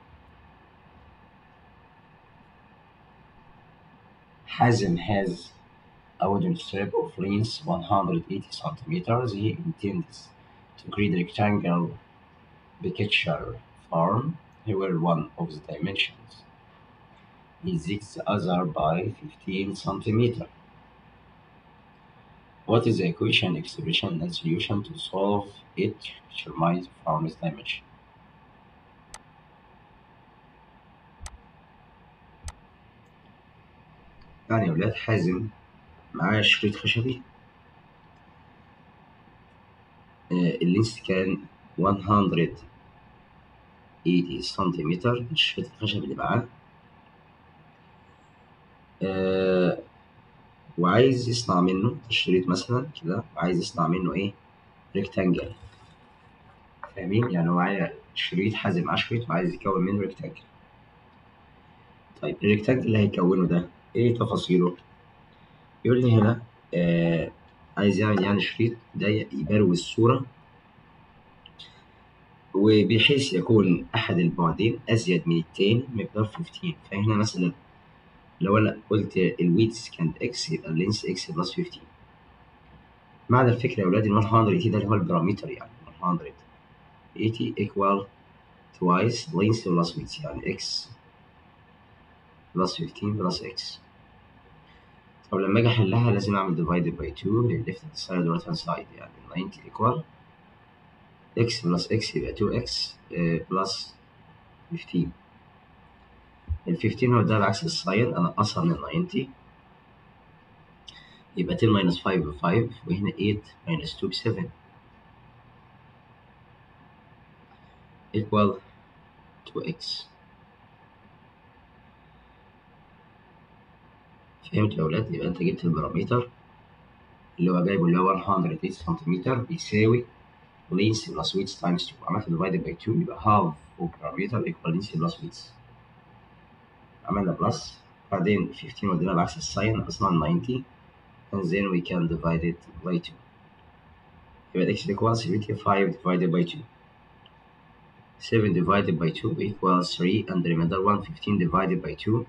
Hazem has a wooden strip of length 180 centimeters. He intends to create a rectangle picture form where one of the dimensions is the other by 15 centimeter. What is the equation, expression, and solution to solve it? Determine the form's dimension. يعني يا ولاد حازم معاه شريط خشبي آه، اللينس كان 180 سنتيمتر الشريط الخشبي اللي معاه آه، وعايز يصنع منه الشريط مثلا كده وعايز يصنع منه ايه ريكتانجل فاهمين يعني هو معايا شريط حازم معاه شريط وعايز يكون منه ريكتانجل طيب الريكتانجل اللي هيكونه ده ايه تفاصيله يقول لي هنا آه عايز يعمل يعني شريط ده يبروز الصورة وبحيث يكون أحد البعدين أزيد من التاني مقدار 15 فهنا مثلا لو أنا قلت الويتس كانت إكس يبقى اللينس إكس بلس 15 معنى الفكرة يا ولاد ال 180 ده اللي هو البارامتر يعني 180 equal twice length plus width يعني x plus 15 plus x طب لما اجي احلها لازم اعمل divided by 2 للليفت هاند سايد والرايت هاند سايد يعني 90 equal x plus x يبقى 2x uh, plus 15 ال 15 هو ده بعكس الساين انا اقصر من 90 يبقى 10 minus 5 ب 5 وهنا 8 minus 2 ب 7 equal 2x فهمت يا ولاد يبقى انت جبت البارامتر اللي هو جايبه اللي هو 108 سنتيمتر بيساوي length plus width times 2 عملت divided by 2 يبقى half of parameter equal length plus width عملنا بلس بعدين 15 ودينا بعكس الساين نقصنا 90 and then we can divide it by 2 يبقى x equals 75 divided by 2 7 divided by 2 equals 3 and the remainder 1 15 divided by 2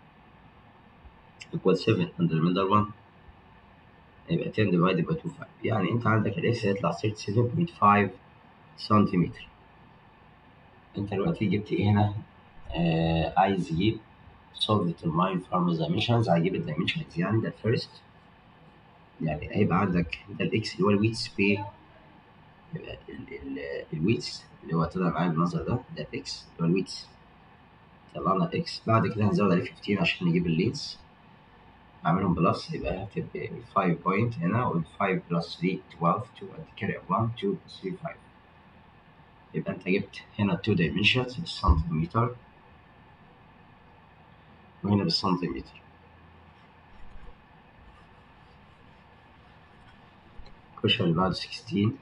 equals 7 and the remainder 1 يبقى 10 divided by 2 5 يعني انت عندك الاكس هيطلع 37.5 سنتيمتر انت دلوقتي جبت ايه هنا آه عايز يجيب solve determine farm dimensions هجيب الدايمنشنز يعني ده الفيرست يعني هيبقى عندك ده الاكس اللي هو الويتس في الويتس اللي هو طلع معايا بالمنظر ده ده الاكس اللي هو الويتس طلعنا الاكس بعد كده هنزود عليه 15 عشان نجيب اللينس اعملهم بلس يبقى هتبقى 5 بوينت هنا وال 5 بلس 3 12 2 and carry 1 2 3 5 يبقى انت جبت هنا 2 dimensions بالسنتيمتر وهنا بالسنتيمتر الكوشن اللي بعده 16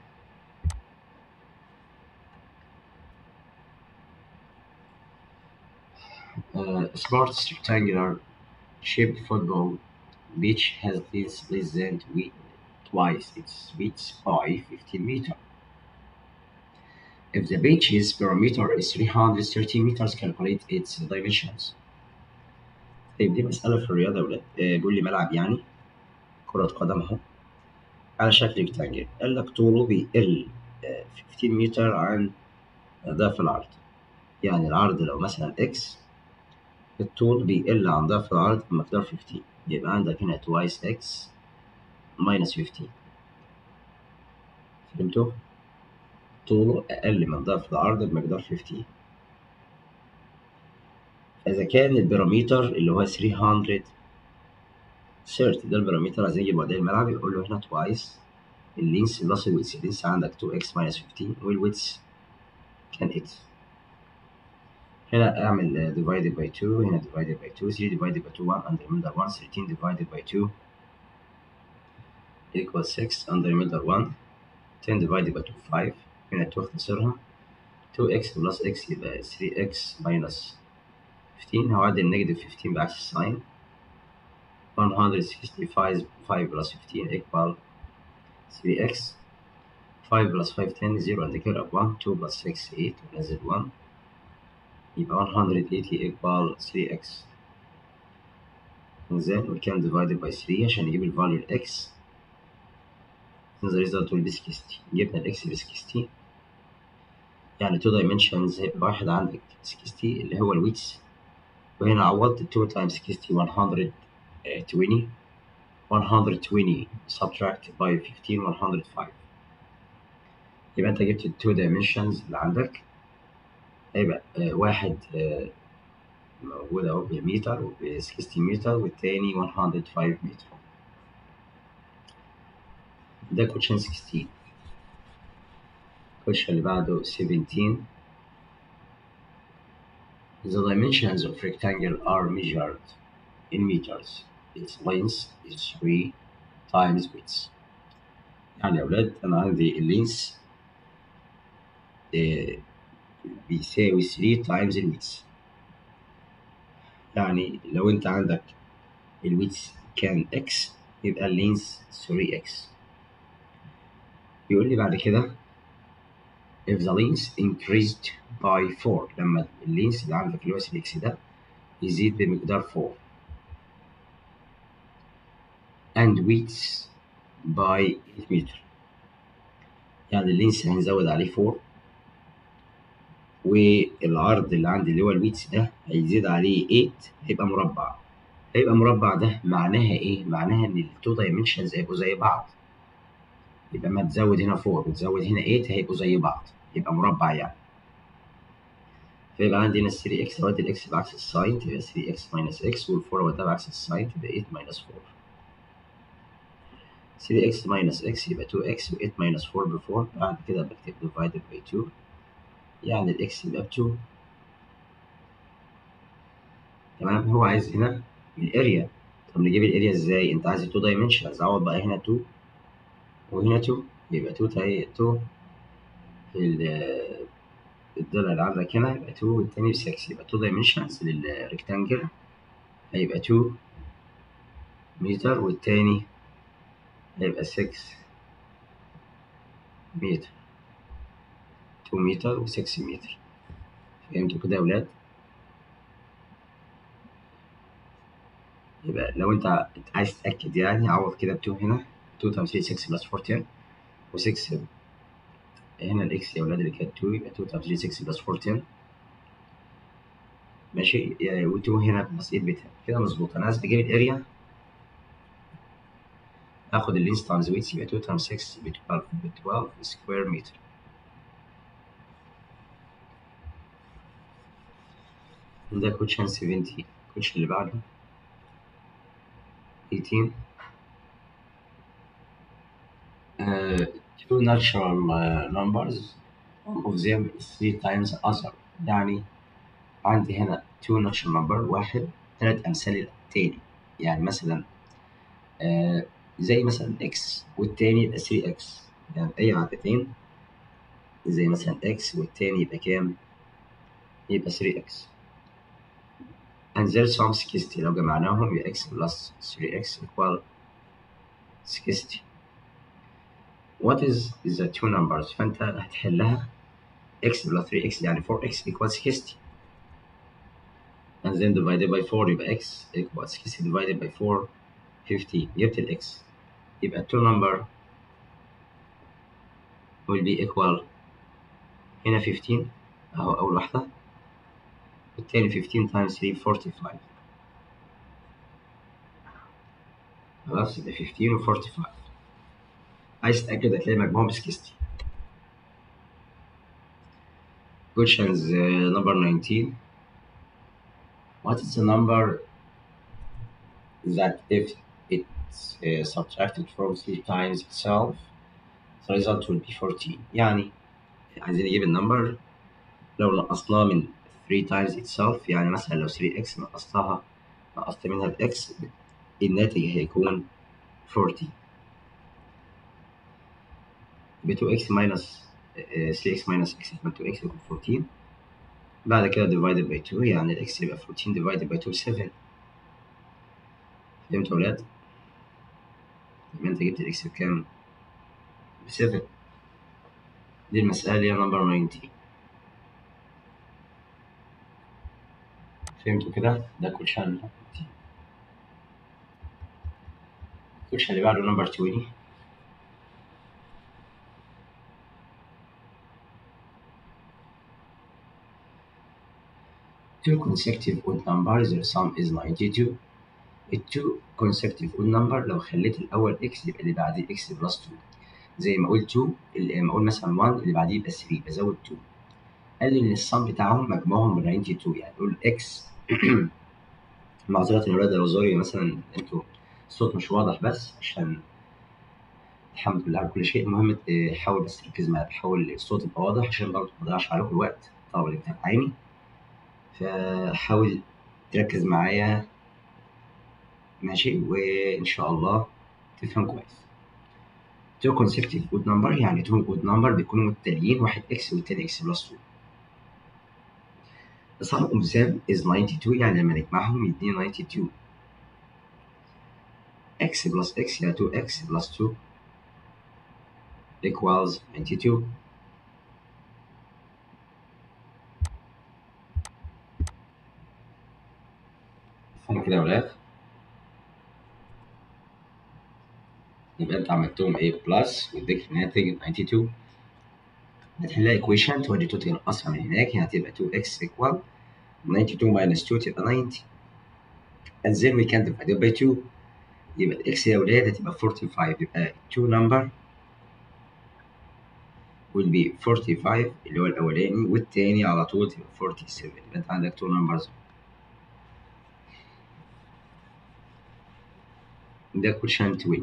uh, Sparks rectangular shaped football pitch has this less than twi- twice its width by 15 meter. If the pitch's perimeter is 330 meters, calculate its dimensions. طيب دي مسألة في الرياضة يا ولاد آه، بيقول لي ملعب يعني كرة قدم أهو على شكل ريكتانجل قال لك طوله بيقل آه، 15 متر عن ضعف العرض يعني العرض لو مثلا اكس الطول بيقل عن ضعف العرض بمقدار 15 يبقى عندك هنا twice x minus 15 فهمتوا؟ طوله أقل من ضعف العرض بمقدار 15 فإذا كان البارامتر اللي هو 330 ده البارامتر عايزين نجيب معدل الملعب يقول له هنا twice اللينس بلس الويتس اللينس عندك 2x minus 15 والويتس كان x هنا اعمل divided by 2 هنا divided by 2 3 divided by 2 1 under remainder 1 13 divided by 2 equals 6 under remainder 1 10 divided by 2 5 هنا 2 اختصرها 2x plus x يبقى 3x minus 15 هعدل النيجاتيف 15 بعكس الساين 165 5 plus 15 equal 3x 5 plus 5 10 0 and carry up 1 2 plus 6 8 ونزل 1 يبقى 180 equal 3x then we can divide it by 3 عشان نجيب ال value x the result will be 60 جبنا ال x ب 60 يعني 2 dimensions هيبقى واحد عندك 60 اللي هو ال width وهنا عوضت 2 times 60 120 120 subtract by 15 105 يبقى انت جبت ال 2 dimensions اللي عندك هيبقى آه، واحد آه، موجود اهو بمتر وب 60 متر والتاني 105 متر ده كوتشن 16 الكوتشن اللي بعده 17 The dimensions of rectangle are measured in meters. Its length is 3 times width. يعني يا أولاد أنا عندي اللينس آه، بيساوي 3 times الويتس يعني لو انت عندك الويتس كان x يبقى اللينس 3x يقول لي بعد كده if the length increased by 4 لما اللينس اللي عندك اللي هو 3x ده يزيد بمقدار 4 and width by 8 متر يعني اللينس هنزود عليه 4 والعرض اللي عندي اللي هو الويتس ده هيزيد عليه 8 هيبقى مربع هيبقى مربع ده معناها ايه؟ معناها ان التو دايمنشنز هيبقوا زي بعض يبقى ما تزود هنا 4 وتزود هنا 8 هيبقوا زي بعض يبقى مربع يعني فيبقى عندي هنا 3 اكس اودي الاكس بعكس الساين تبقى 3 اكس ماينس اكس وال4 اوديها بعكس الساين تبقى 8 ماينس 4 3 اكس ماينس اكس يبقى 2 اكس و8 ماينس 4 ب 4 بعد كده بكتب ديفايدد باي 2 يعني الاكس يبقى ب 2 تمام هو عايز هنا الاريا طب نجيب الاريا ازاي انت عايز 2 دايمنشنز عوض بقى هنا 2 وهنا 2 يبقى 2 تاي 2 في ال- الضلع اللي عندك هنا يبقى 2 والتاني ب 6 يبقى 2 دايمنشنز للريكتانجل هيبقى 2 متر والتاني هيبقى 6 متر 2 متر و6 متر فهمتوا كده يا ولاد؟ يبقى لو انت عايز تتأكد يعني عوض كده ب 2 هنا 2 times 3 6 plus 14 و6 هنا الاكس يا ولاد اللي كانت 2 يبقى 2 تايمز 6 بلس 14 ماشي و2 هنا بلس 8 بتاع كده مظبوط انا عايز اجيب الاريا اخد اللينس تايمز ويتس يبقى 2 تايمز 6 ب 12 ب 12 سكوير متر ده كوتشن 70 الكوتشن اللي بعده 18 uh, two natural uh, numbers one of them is three times other يعني عندي هنا two natural number واحد ثلاث أمثال التاني يعني مثلا آه زي مثلا x والتاني يبقى 3x يعني أي عددين زي مثلا x والتاني يبقى كام؟ يبقى 3x and their sum 60 لو جمعناهم يبقى x plus 3x equal 60 what is the two numbers فأنت هتحلها x plus 3x يعني 4x equals 60 and then divided by 4 يبقى x equals 60 divided by 4 50 جبت ال x يبقى two number will be equal هنا 15 أهو أول واحدة والتاني 15 times 3 45 خلاص يبقى 15 و 45 عايز تتأكد هتلاقي مجموعهم ب 60 questions uh, number 19 what is the number that if it's uh, subtracted from 3 times itself the result will be 14 يعني عايزين نجيب النمبر لو نقصناه من 3 times itself يعني مثلا لو 3x نقصتها نقصت منها ال x الناتج هيكون 40 ب 2x minus uh, 3x minus x equal to x يكون 14 بعد كده divided by 2 يعني ال x يبقى 14 divided by 2 7 فهمتوا يا ولاد؟ يبقى انت جبت ال x بكام؟ ب 7 دي المسألة اللي هي نمبر 19 فهمتوا كده؟ ده كوتشان الكوتشان اللي بعده نمبر 20 two consecutive odd numbers their sum is 92 ال two consecutive odd number لو خليت الأول x يبقى اللي بعديه x plus 2 زي ما قلت 2 اللي ما أقول مثلا 1 اللي بعديه يبقى 3 بزود 2 قال لي إن الصم بتاعهم مجموعهم 92 يعني نقول x معذرة يا ولاد لو زوري مثلا انتوا الصوت مش واضح بس عشان الحمد لله على كل شيء المهم حاول بس تركز معايا بحاول الصوت يبقى واضح عشان برضه ما اضيعش عليكم الوقت طبعا اللي بتابعيني فحاول تركز معايا ماشي وإن شاء الله تفهم كويس two consecutive good number يعني two good number بيكونوا متتاليين واحد x والتاني x plus 2 The sum of them is 92 يعني لما نجمعهم يدينا 92 x plus x يعني 2x plus 2 equals 92 فهم كده يا ولاد يبقى انت عملتهم a بلس واديك ناتج 92 هتحلها equation تودي 2 تنقصها من هناك يعني هتبقى 2x equal 92 minus 2 تبقى 90 and then we can divide it by 2 يبقى الاكس يا ولاد هتبقى 45 يبقى 2 number will be 45 اللي هو الأولاني والتاني على طول تبقى 47 يبقى أنت عندك 2 numbers ده question 20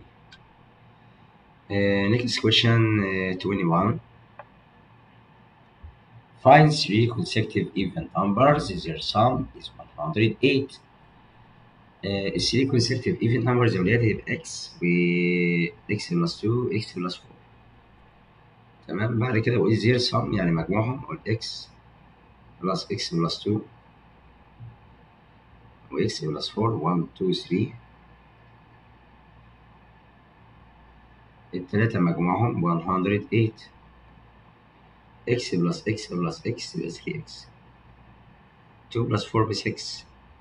uh, next question uh, 21 Find three consecutive even numbers their sum is 108 ال 3 consecutive even numbers يا ولاد هيبقى x و x plus 2 x plus 4 تمام بعد كده بقول their sum يعني مجموعهم اقول x plus x plus 2 و x plus 4 1 2 3 التلاتة مجموعهم 108 x plus x plus x يبقى 3x 2 plus 4 ب 6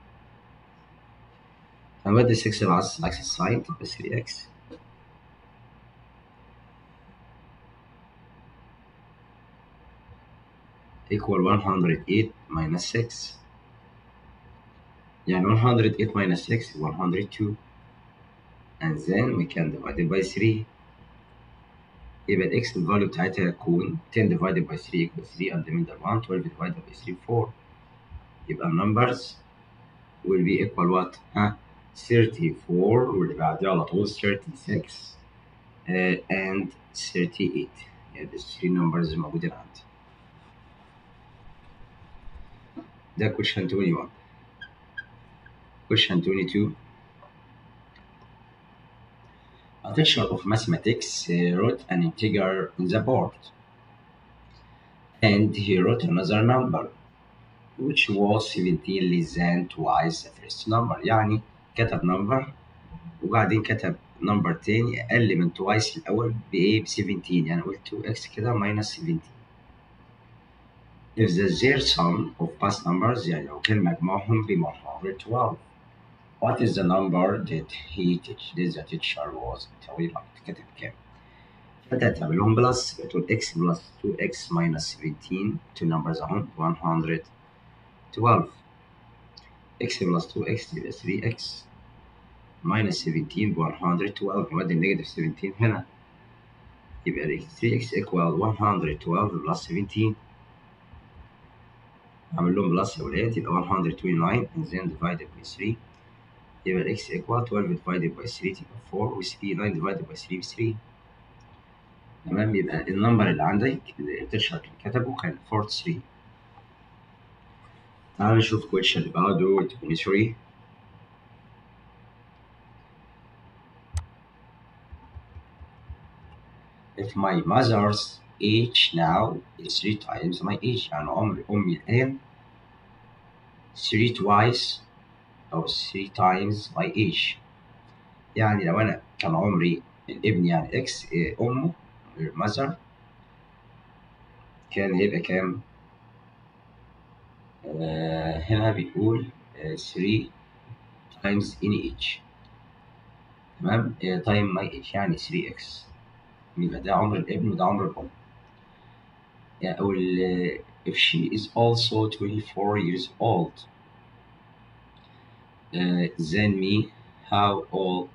هنبدل 6 بعكس عكس الساين تبقى 3x equal 108 minus 6 يعني 108 minus 6 is 102 and then we can divide it by 3 يبقى ال x الفاليو بتاعتها هتكون 10 divided by 3 equals 3 and the middle one 12 divided by 3 4 يبقى numbers will be equal what؟ ها 34 واللي بعدها على طول 36 uh, and 38 يعني the three numbers موجودين عندي ده question 21 question 22 A teacher of mathematics uh, wrote an integer on the board and he wrote another number which was 17 less than twice the first number يعني كتب number وبعدين كتب number تاني أقل من twice الأول بإيه ب 17 يعني قلت 2x كده minus 17 if the their sum of past numbers يعني لو كان مجموعهم ب 112 what is the number that he teach that the teacher was telling كتب كام بدأت تعمل لهم بلس بتقول x plus 2x minus 17 two numbers اهم 112 x plus 2x يبقى 3x minus 17 ب 112 نودي النيجاتيف 17 هنا يبقى ال 3x equal 112 plus 17 أعمل لهم بلس يا ولاد يبقى 129 and then divided by 3 يبقى ال x equal 12 divided by 3 تبقى 4 و 3 9 divided by 3 ب 3 تمام يبقى النمبر اللي عندك اللي التيشر كان كتبه كان 43 تعال نشوف question اللي بعده 23 if my mother's age now is three times my age يعني عمر أمي الآن three twice أو three times my age يعني لو أنا كان عمري الابن يعني إكس إيه، أمه mother كان هيبقى كام؟ آه هنا بيقول آه 3 times in each تمام؟ آه time my age يعني 3x يبقى ده عمر الابن وده عمر الأم يعني أو ال- if she is also 24 years old uh, then me how old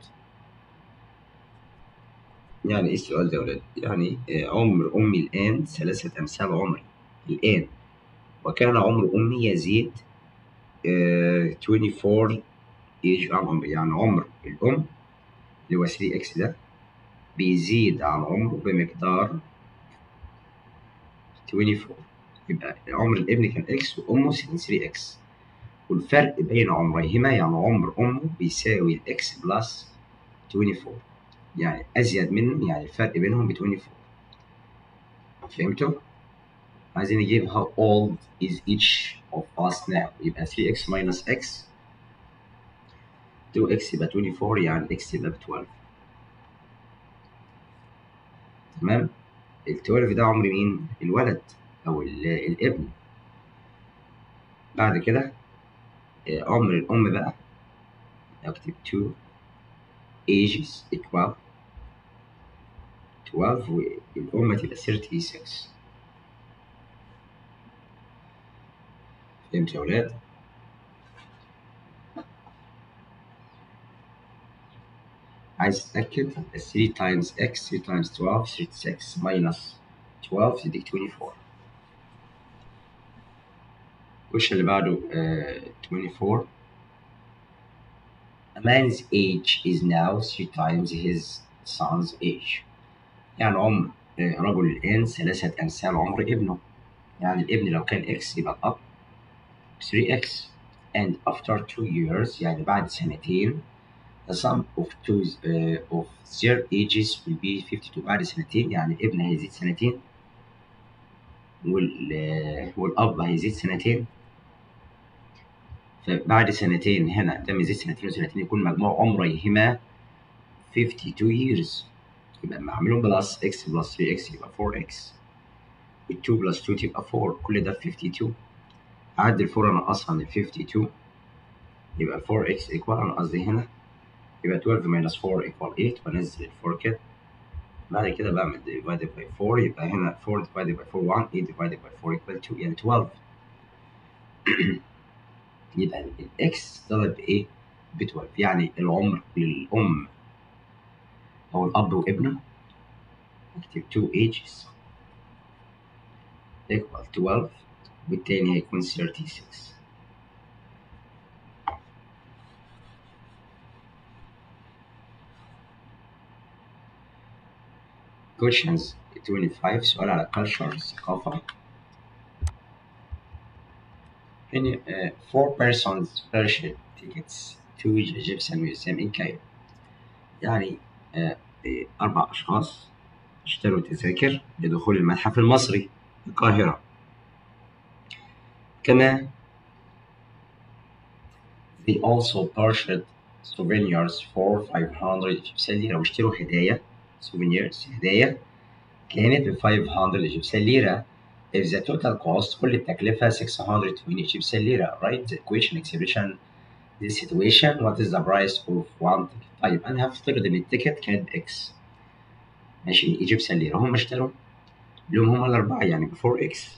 يعني ايه السؤال ده يا ولاد؟ يعني آه، عمر أمي الآن ثلاثة أمثال عمري الآن وكان عمر أمي يزيد آه، 24 age عن عمري يعني عمر الأم اللي هو 3x ده بيزيد عن عمره بمقدار 24 يبقى عمر الابن كان x وأمه 3x والفرق بين عمريهما يعني عمر أمه بيساوي الإكس بلس 24 يعني أزيد منه يعني الفرق بينهم ب 24 فهمتوا؟ عايزين نجيب how old is each of us now يبقى 3x minus x 2x يبقى 24 يعني x يبقى ب 12 تمام؟ ال 12 ده عمر مين؟ الولد أو ال- الابن بعد كده آه، عمر الأم بقى أكتب 2 ages equal 12 والأم تبقى 36 فهمت يا ولاد؟ عايز تتأكد 3 times x 3 times 12 36 minus 12 يديك 24 وش اللي بعده آه 24 A man's age is now three times his son's age يعني عمر آه، رجل الآن ثلاثة أمثال عمر ابنه يعني الابن لو كان x يبقى الأب 3x and after two years يعني بعد سنتين the sum of two uh, of their ages will be 52 بعد سنتين يعني الابن هيزيد سنتين وال آه، والأب هيزيد سنتين فبعد سنتين هنا ده يزيد سنتين وسنتين يكون مجموع عمريهما 52 years يبقى لما اعملهم بلس x بلس 3x يبقى 4x وال 2 بلس 2 تبقى 4 كل ده 52 أعدي ال 4 أنقصها من ال 52 يبقى 4x equal أنا قصدي هنا يبقى 12 minus 4 equal 8 وأنزل ال 4 كده بعد كده بعمل divided by 4 يبقى هنا 4 divided by 4 1 8 divided by 4 equal 2 يعني 12 يبقى الاكس طلب ايه؟ ب 12 يعني العمر للام او الاب وابنه اكتب 2 ages equal 12 والتاني هيكون 36 questions 25 سؤال على culture الثقافة هنا uh, four persons purchased tickets to the Egyptian Museum in Cairo يعني uh, أربع أشخاص اشتروا تذاكر لدخول المتحف المصري في القاهرة كما they also purchased souvenirs for 500 Egyptian lira واشتروا هدايا souvenirs هدايا كانت ب 500 Egyptian lira if the total cost كل التكلفة 620 Egyptian lira write the equation expression this situation what is the price of one ticket طيب أنا هفترض إن التيكت كانت بإكس ماشي Egyptian lira هم اشتروا لهم هم الأربعة يعني ب 4 إكس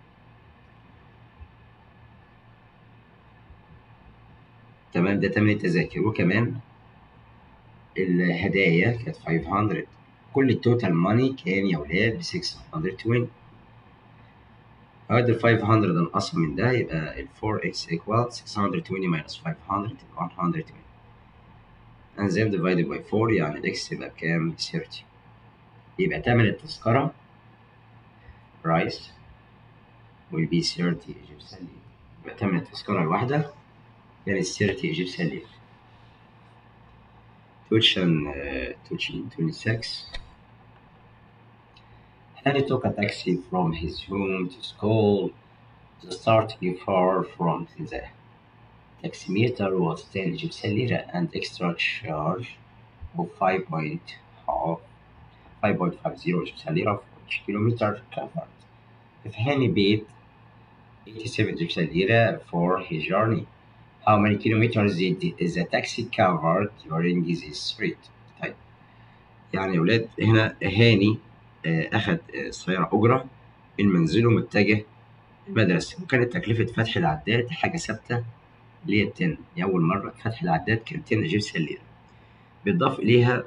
تمام ده تمن التذاكر وكمان الهدايا كانت 500 كل التوتال ماني كان يا ولاد ب 620 هاد ال 500 انقص من ده يبقى ال 4x equal 620 minus 500 يبقى 120 and then divided by 4 يعني الاكس يبقى بكام؟ 30 يبقى تمن التذكرة price will be 30 Egyptian lira يبقى تمن التذكرة الواحدة كانت 30 Egyptian lira Question uh, 26 Harry took a taxi from his home to school. The starting far from the taximeter was 10 Egyptian lira and extra charge of 5.50 Egyptian lira for each kilometer covered. If Henry paid 87 Egyptian lira for his journey, how many kilometers did the taxi covered during this trip? طيب يعني يا ولاد هنا هاني أخد سيارة أجرة من منزله متجه المدرسة وكانت تكلفة فتح العداد حاجة ثابتة اللي هي التن دي أول مرة فتح العداد كان 10 إيجيبسيان ليرة بيضاف إليها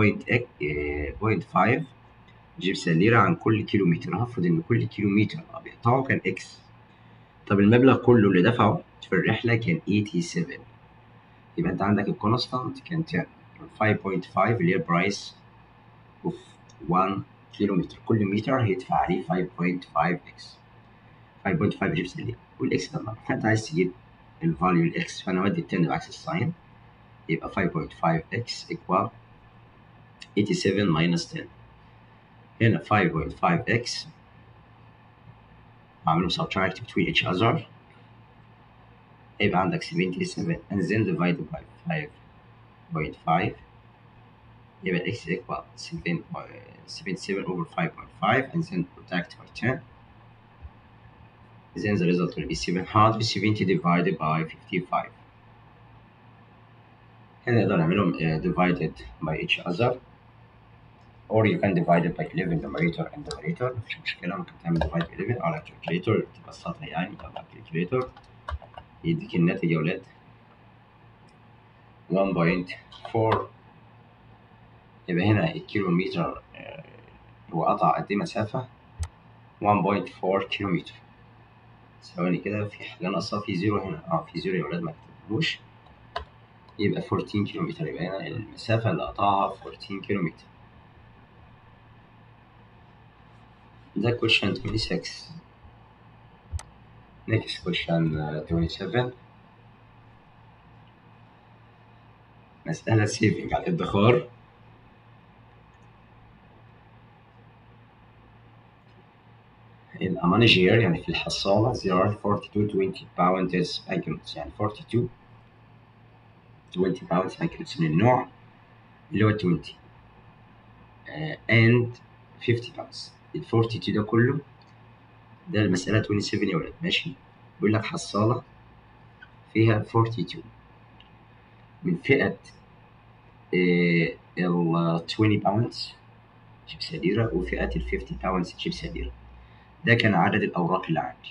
5.5 إيجيبسيان ليرة عن كل كيلومتر هفرض إن كل كيلومتر بيقطعه كان إكس طب المبلغ كله اللي دفعه في الرحلة كان 87 يبقى أنت عندك الكونستانت كان 10 5.5 اللي هي البرايس اوف 1 كيلومتر كل متر هيدفع عليه 5.5 اكس 5.5 جيبس ليه والاكس ده مرة فانت عايز تجيب الفاليو الاكس فانا اودي التن بعكس الساين يبقى 5.5 اكس equal 87 minus 10 هنا 5.5 اكس اعملهم subtract between each other يبقى عندك 77 and then divided by 5.5 يبقى x equal 7 77 over 5.5 and then protect by 10 then the result will be 770 divided by 55 هنا نقدر نعملهم uh, divided by each other or you can divide it by 11 numerator and numerator مفيش مشكلة ممكن تعمل divide by 11 على calculator تبسطها يعني طبعا calculator يديك الناتج يا ولاد 1.4 يبقى هنا الكيلومتر هو قطع قد ايه مسافة 1.4 كيلومتر ثواني كده في حاجة ناقصة في زيرو هنا اه في زيرو يا ولاد ما كتبتلوش يبقى 14 كيلومتر يبقى هنا المسافة اللي قطعها 14 كيلومتر ده question 26 next question uh, 27 مسألة سيفنج على الادخار in a manager يعني في الحصالة there are 42 20 pounds banknotes يعني 42 20 pounds banknotes من النوع اللي هو 20 uh, and 50 pounds ال 42 ده كله ده المسألة 27 يا ولاد ماشي بيقول لك حصالة فيها 42 من فئة ال 20 باوندز شيبسي ليرة وفئة ال 50 باوندز شيبسي ليرة ده كان عدد الأوراق اللي عندي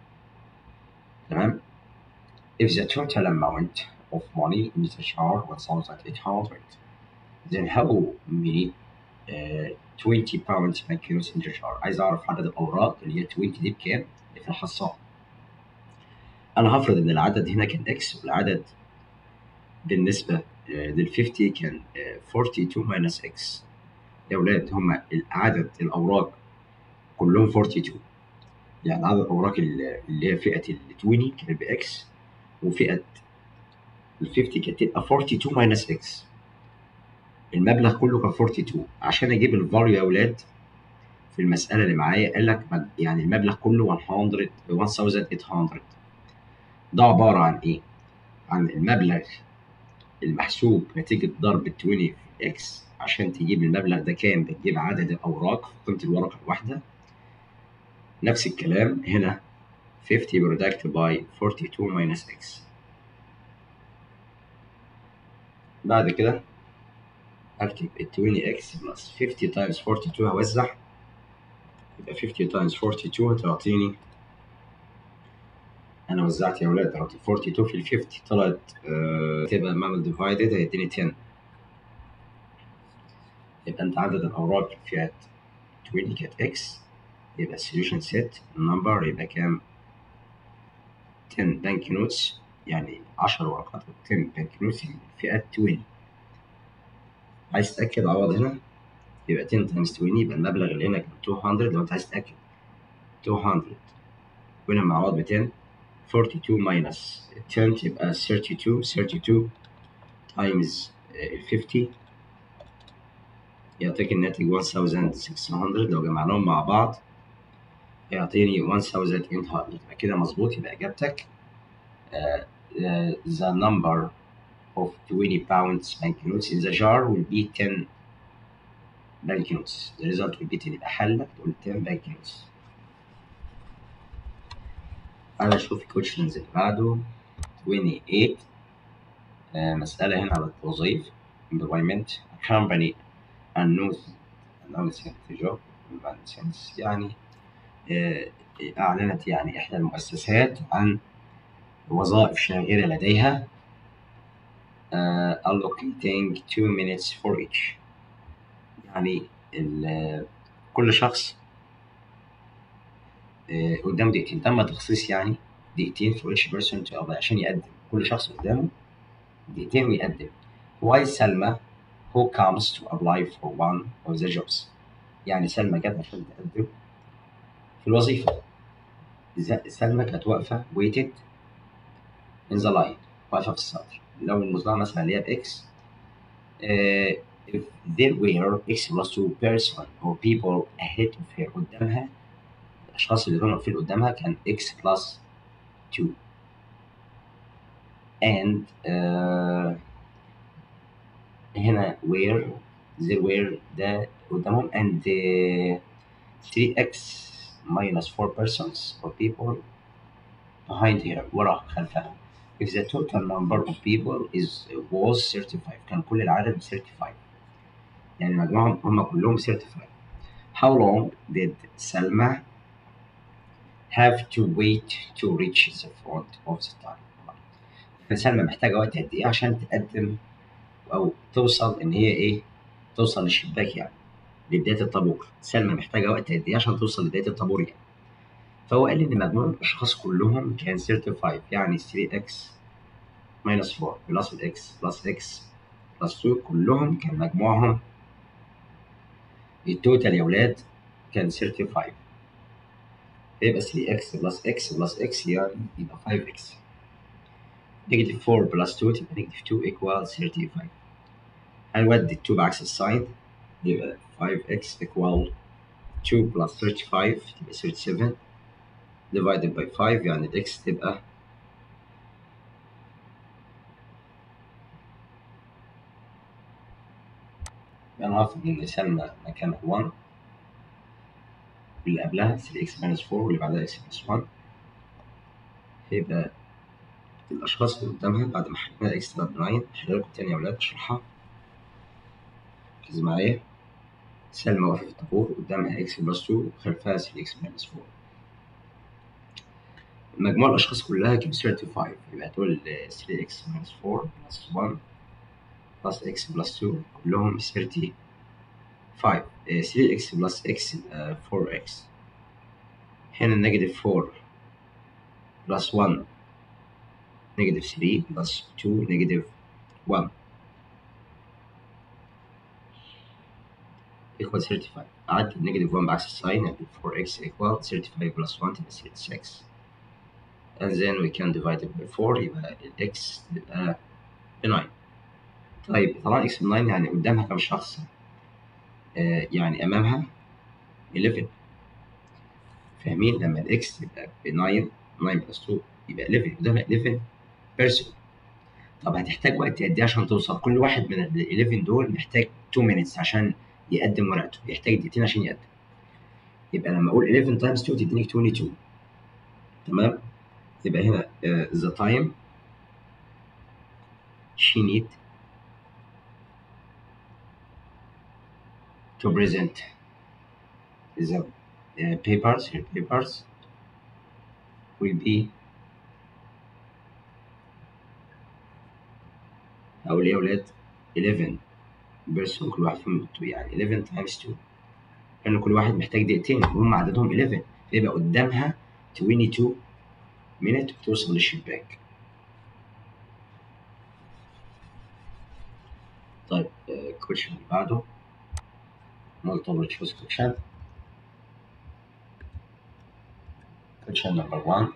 تمام if the total amount of money in the jar was 1800 then how many uh, 20 pounds banknotes in the jar عايز أعرف عدد الأوراق اللي هي 20 دي بكام اللي في الحصان أنا هفرض إن العدد هنا كان إكس والعدد بالنسبة لل 50 كان 42 minus x يا ولاد هما عدد الأوراق كلهم 42 يعني عدد الأوراق اللي هي فئة ال 20 كانت بإكس وفئة ال 50 كانت تبقى 42 minus x المبلغ كله كان 42 عشان أجيب الفاليو يا ولاد في المسألة اللي معايا قال لك يعني المبلغ كله 100 1800 ده عبارة عن إيه؟ عن المبلغ المحسوب نتيجة ضرب 20 في اكس عشان تجيب المبلغ ده كام بتجيب عدد الأوراق في قيمة الورقة الواحدة نفس الكلام هنا 50 product by 42 minus x بعد كده أكتب ال 20x plus 50 times 42 هوزع يبقى 50 times 42 هتعطيني انا وزعت يا ولاد طلعت 42 في ال 50 طلعت آه تبقى معمل ديفايدد هيديني 10 يبقى انت عدد الاوراق في فئه 20 كانت اكس يبقى السوليوشن سيت النمبر يبقى كام 10 بانك نوتس يعني 10 ورقات 10 بانك نوتس في فئه 20 عايز تتاكد عوض هنا يبقى 10 تايمز 20 يبقى المبلغ اللي هنا كان 200 لو انت عايز تتاكد 200 وهنا مع عوض ب 10 42 minus 10 تبقى 32 32 times 50 يعطيك الناتج 1600 لو جمعناهم مع بعض يعطيني 1800 يبقى كده مظبوط يبقى إجابتك uh, uh, the number of 20 pounds banknotes in the jar will be 10 banknotes the result will be 10 يبقى حلك تقول 10 banknotes تعالى نشوف الكويشنز اللي بعده 28 آه مسألة هنا على التوظيف employment a company announced announced job since يعني آه أعلنت يعني إحدى المؤسسات عن وظائف شاغرة لديها آه allocating two minutes for each يعني كل شخص قدامه دقيقتين تم تخصيص يعني دقيقتين for each person to apply عشان يقدم كل شخص قدامه دقيقتين ويقدم why سلمى who comes to apply for one of the jobs يعني سلمى جت عشان تقدم في الوظيفة سلمى كانت واقفة waited in the line واقفة في السطر لو المزرعة مثلا اللي هي بإكس uh, if there were x plus two person or people ahead of her قدامها الأشخاص اللي كانوا واقفين قدامها كان x plus 2 and uh, هنا where there were ده قدامهم and uh, 3x minus 4 persons or people behind her ورا خلفها if the total number of people is was 35 كان كل العدد 35 يعني مجموعهم هم كلهم 35 how long did Salma have to wait to reach the front of the time فسلمى محتاجة وقت قد إيه عشان تقدم أو توصل إن هي إيه توصل للشباك يعني لبداية الطابور سلمى محتاجة وقت قد إيه عشان توصل لبداية الطابور يعني فهو قال إن مجموع الأشخاص كلهم كان 35 يعني 3x minus 4 بلس الإكس بلس إكس بلس 2 كلهم كان مجموعهم التوتال يا ولاد كان 35 يبقى 3x بلس x بلس x يعني يبقى 5x نيجاتيف 4 بلس 2 تبقى نيجاتيف 2 equal 35 هنودي ال 2 بعكس الساين يبقى 5x equal 2 plus 35 تبقى 37 divided by 5 يعني ال x تبقى يعني هاخد إن سلمى مكانها 1 واللي قبلها 3x minus 4 واللي بعدها x minus 1 هيبقى الأشخاص اللي قدامها بعد ما حلينا الإكس تبقى ب 9 هحلها لكم تاني يا ولاد أشرحها ركزوا معايا سلمى واقفة في الطابور قدامها اكس بلس 2 وخلفها 3 اكس ماينس 4 مجموع الأشخاص كلها كان 35 يبقى دول 3 اكس ماينس 4 بلس 1 بلس اكس بلس 2 كلهم 35 3 اكس بلس اكس 4 اكس هنا نيجاتيف 4 بلس 1 نيجاتيف 3 بلس 2 نيجاتيف 1 equal 35 عد نيجاتيف 1 بعكس الساين يعني 4x equal 35 plus 1 تبقى 36 and then we can divide it by 4 يبقى ال x تبقى ب 9 طيب طبعا x ب 9 يعني قدامها كم شخص؟ آه يعني أمامها 11 فاهمين لما ال x تبقى ب 9 9 plus 2 يبقى 11 قدامها 11 person طب هتحتاج وقت قد ايه عشان توصل كل واحد من ال 11 دول محتاج 2 minutes عشان يقدم ورقته يحتاج دقيقتين عشان يقدم يبقى لما اقول 11 times 2 تديني 22 تمام يبقى هنا uh, the time she need to present the uh, papers her papers will be هقول ايه يا ولاد 11 بيرسون كل واحد فيهم يعني 11 تايمز 2 لان كل واحد محتاج دقيقتين وهم عددهم 11 فيبقى قدامها 22 مينت وتوصل للشباك طيب الكويشن اللي بعده multiple choice question question number one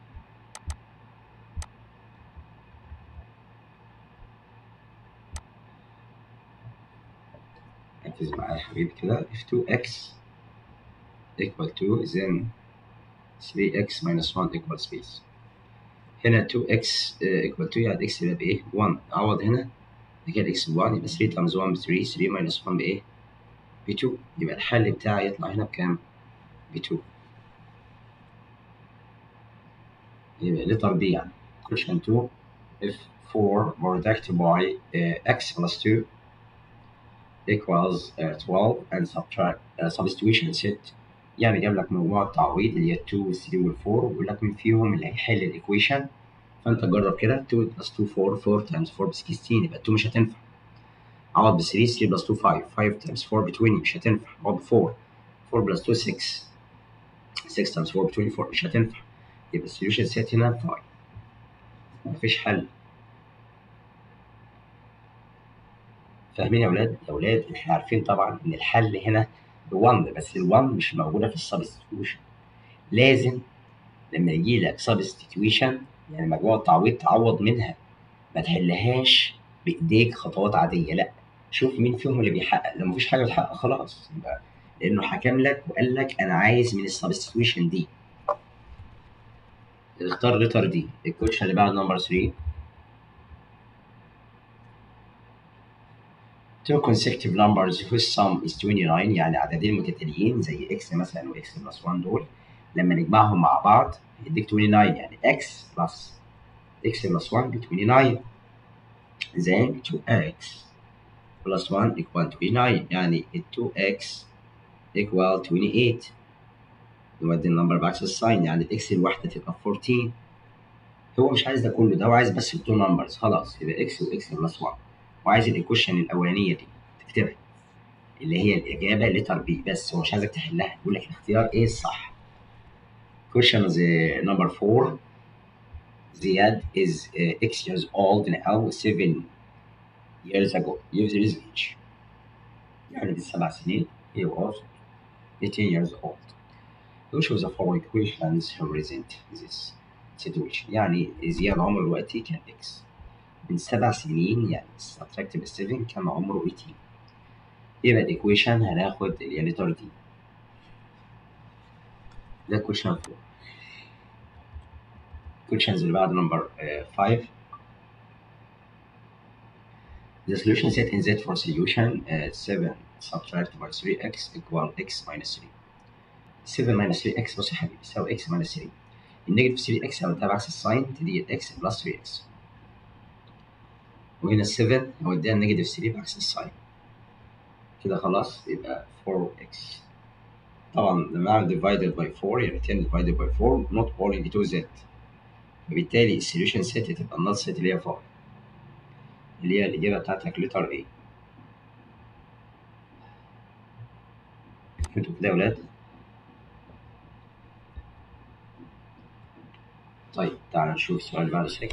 ركز معايا يا حبيبي كده if 2x equal 2 then 3x minus 1 equal space هنا 2x equal 2 يعني x يبقى بإيه؟ 1 أعوض هنا كده x ب 1 يبقى 3 times 1 ب 3 3 minus 1 بإيه؟ ب 2 يبقى الحل بتاعي يطلع هنا بكام؟ ب 2 يبقى letter B يعني question 2 if 4 product by uh, x plus 2 equals uh, 12 and subtract uh, substitution set يعني جاب لك مجموعة تعويض اللي هي 2 وال 3 وال 4 ويقول لك مين فيهم اللي هيحل الايكويشن فانت جرب كده 2 بلس 2 4 4 تايمز 4 ب 16 يبقى 2 مش هتنفع عوض ب 3 3 بلس 2 5 5 تايمز 4 ب 20 مش هتنفع عوض ب 4 4 بلس 2 6 6 تايمز 4 ب 24 مش هتنفع يبقى السوليوشن سيت هنا 5 مفيش حل فاهمين يا ولاد؟ يا ولاد احنا عارفين طبعا ان الحل هنا ب 1 بس ال 1 مش موجوده في السبستيتيوشن لازم لما يجي لك سبستيتيوشن يعني مجموعه تعويض تعوض منها ما تحلهاش بايديك خطوات عاديه لا شوف مين فيهم اللي بيحقق لو مفيش حاجه بتحقق خلاص يبقى لانه حكم لك وقال لك انا عايز من السبستيتيوشن دي اختار لتر دي الكوتش اللي بعد نمبر 3 two consecutive numbers whose sum is 29 يعني عددين متتاليين زي x مثلا و x بلس 1 دول لما نجمعهم مع بعض يديك 29 يعني x بلس x بلس 1 ب 29 then 2x plus 1 equal 29 يعني 2x equal 28 نودي النمبر بعكس الساين يعني الاكس الواحدة تبقى 14 هو مش عايز ده كله ده هو عايز بس التو نمبرز خلاص يبقى اكس واكس بلس 1 وعايز الايكويشن الاولانيه دي تكتبها اللي هي الاجابه لتر بي بس هو مش عايزك تحلها يقول لك الاختيار ايه الصح question number 4 Ziad is uh, X years old now 7 years ago years his age يعني بالسبع سنين he was 18 years old which of the following equations represent this situation يعني زياد عمره دلوقتي كان X من سبع سنين يعني subtractive 7 كان عمره 18 يبقى الايكويشن هناخد الليتر دي ده question 4 questions اللي بعد نمبر 5 The solution set in Z for solution uh, 7 subtract by 3x equal x minus 3 7 minus 3x بص يا حبيبي يساوي x minus 3 النيجاتيف 3x هوديها بعكس الساين تدي x بلس 3x وهنا ال 7 هوديها النيجاتيف 3 بعكس الساين كده خلاص يبقى 4x طبعا لما اعمل divided by 4 يعني 10 divided by 4 not falling to z وبالتالي السوليوشن سيت هتبقى النال سيت اللي هي 5 اللي هي الإجابة بتاعتك لتر A فهمتوا كده يا ولاد؟ طيب تعالى نشوف السؤال بعد 6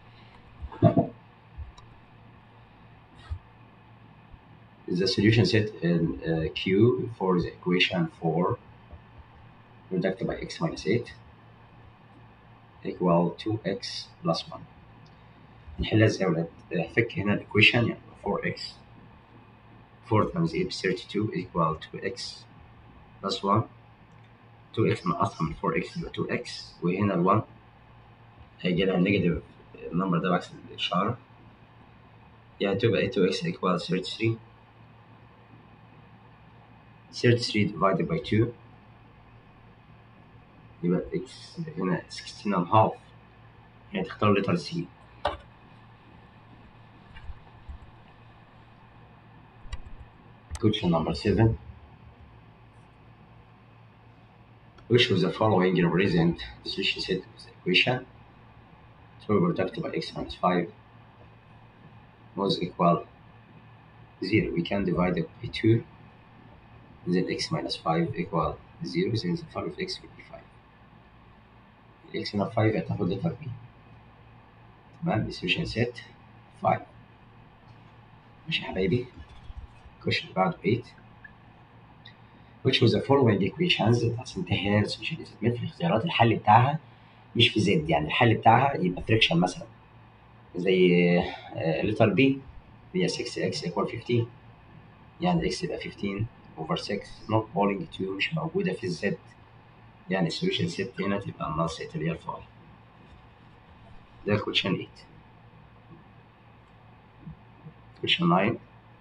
the solution set in uh, Q for the equation 4 reduced by x minus 8 equal 2x plus 1 نحلها ازاي يا ولاد؟ هفك هنا الايكويشن يعني 4x 4 times 8 is 32 equal 2x plus 1 2x نقصها من 4x يبقى 2x وهنا ال 1 هيجي لها نيجاتيف النمبر ده بعكس الإشارة يعني تبقى 2x equal 33 33 divided by 2 يبقى x هنا 16 and half يعني تختار لتر C question number 7 which of the following represent the solution set of the equation 2 reduced by x minus 5 was equal 0 we can divide it by 2 then x minus 5 equal 0 then the value of x will be 5 x هنا 5 هتاخد لتر B تمام solution set 5 ماشي يا حبايبي question اللي بعده 8 which was the following equations هتنتهي solution set من في الاختيارات الحل بتاعها مش في زد يعني الحل بتاعها يبقى فريكشن مثلا زي لتر B هي 6x equal 15 يعني x يبقى 15 over 6 not falling to مش موجودة في الزد يعني solution set هنا تبقى النال set اللي هي الفاي ده question 8 question 9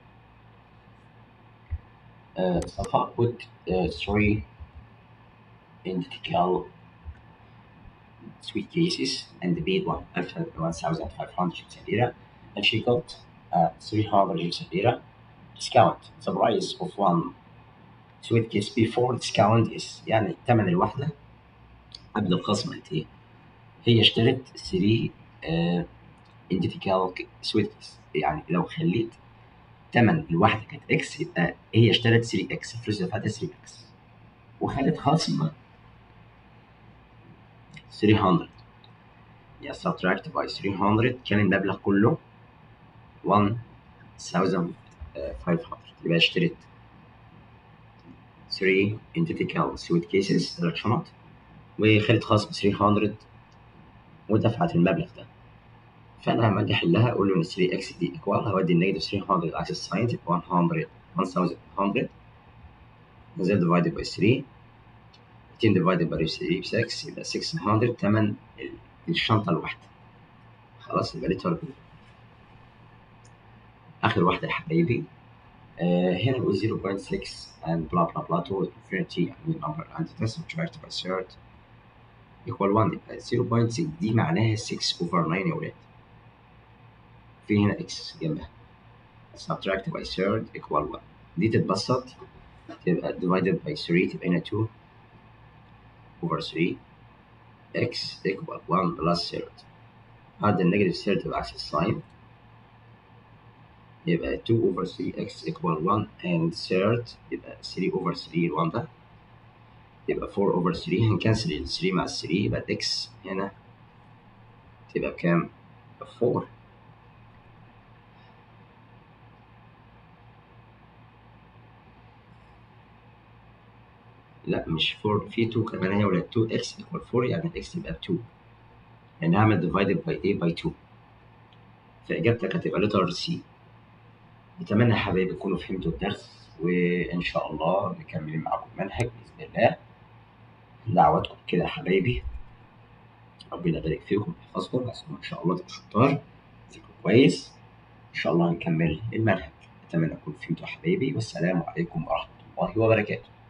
uh, Safa put uh, three identical sweet cases and paid one 1,500 lira and she got uh, 300 lira discount the price of one sweet case before discount is يعني ثمن الواحدة قبل الخصم قد إيه؟ هي اشترت 3 uh, identical sweet case يعني لو خليت ثمن الواحدة كانت اكس يبقى هي اشترت 3 اكس الفلوس دفعتها 3 اكس وخدت خصم 300 يعني subtract by 300 كان المبلغ كله 1500 يبقى اشتريت 3 identical suit cases ثلاث شنط وخدت خصم 300 ودفعت المبلغ ده فانا لما اجي احلها اقول له ان 3 اكس دي ايكوال هودي النيجاتيف 300 عكس الساين تبقى 100 1100 زائد ديفايدد باي 3 200 ديفايدد باي 3 ب 6 يبقى 600 تمن الشنطه الواحده خلاص يبقى لتر بي اخر واحده يا حبايبي آه هنا نقول 0.6 and بلا بلا بلا تو infinity يعني number and test subtract by third equal 1 يبقى 0.6 دي معناها 6 over 9 يا ولاد في هنا x جنبها subtract by third equal 1 دي تتبسط تبقى divided by 3 تبقى هنا 2 over 3 x equal 1 plus third هذا النيجاتيف third تبقى عكس الساين يبقى 2 over 3 x equal 1 and third يبقى 3 over 3 ال 1 ده يبقى 4 over 3 هنكنسل ال 3 مع ال 3 يبقى x هنا تبقى بكام؟ 4 لا مش 4 في 2 كمان هي ولا 2 x equal 4 يعني x يبقى 2 يعني هعمل divided by a by 2 فإجابتك هتبقى لتر C أتمنى يا حبايبي تكونوا فهمتوا الدرس وإن شاء الله مكملين معاكم منهج بإذن الله دعواتكم كده يا حبايبي ربنا يبارك فيكم ويحفظكم عشان إن شاء الله تبقوا شطار تذاكروا كويس إن شاء الله هنكمل المنهج أتمنى تكونوا فهمتوا يا حبايبي والسلام عليكم ورحمة الله وبركاته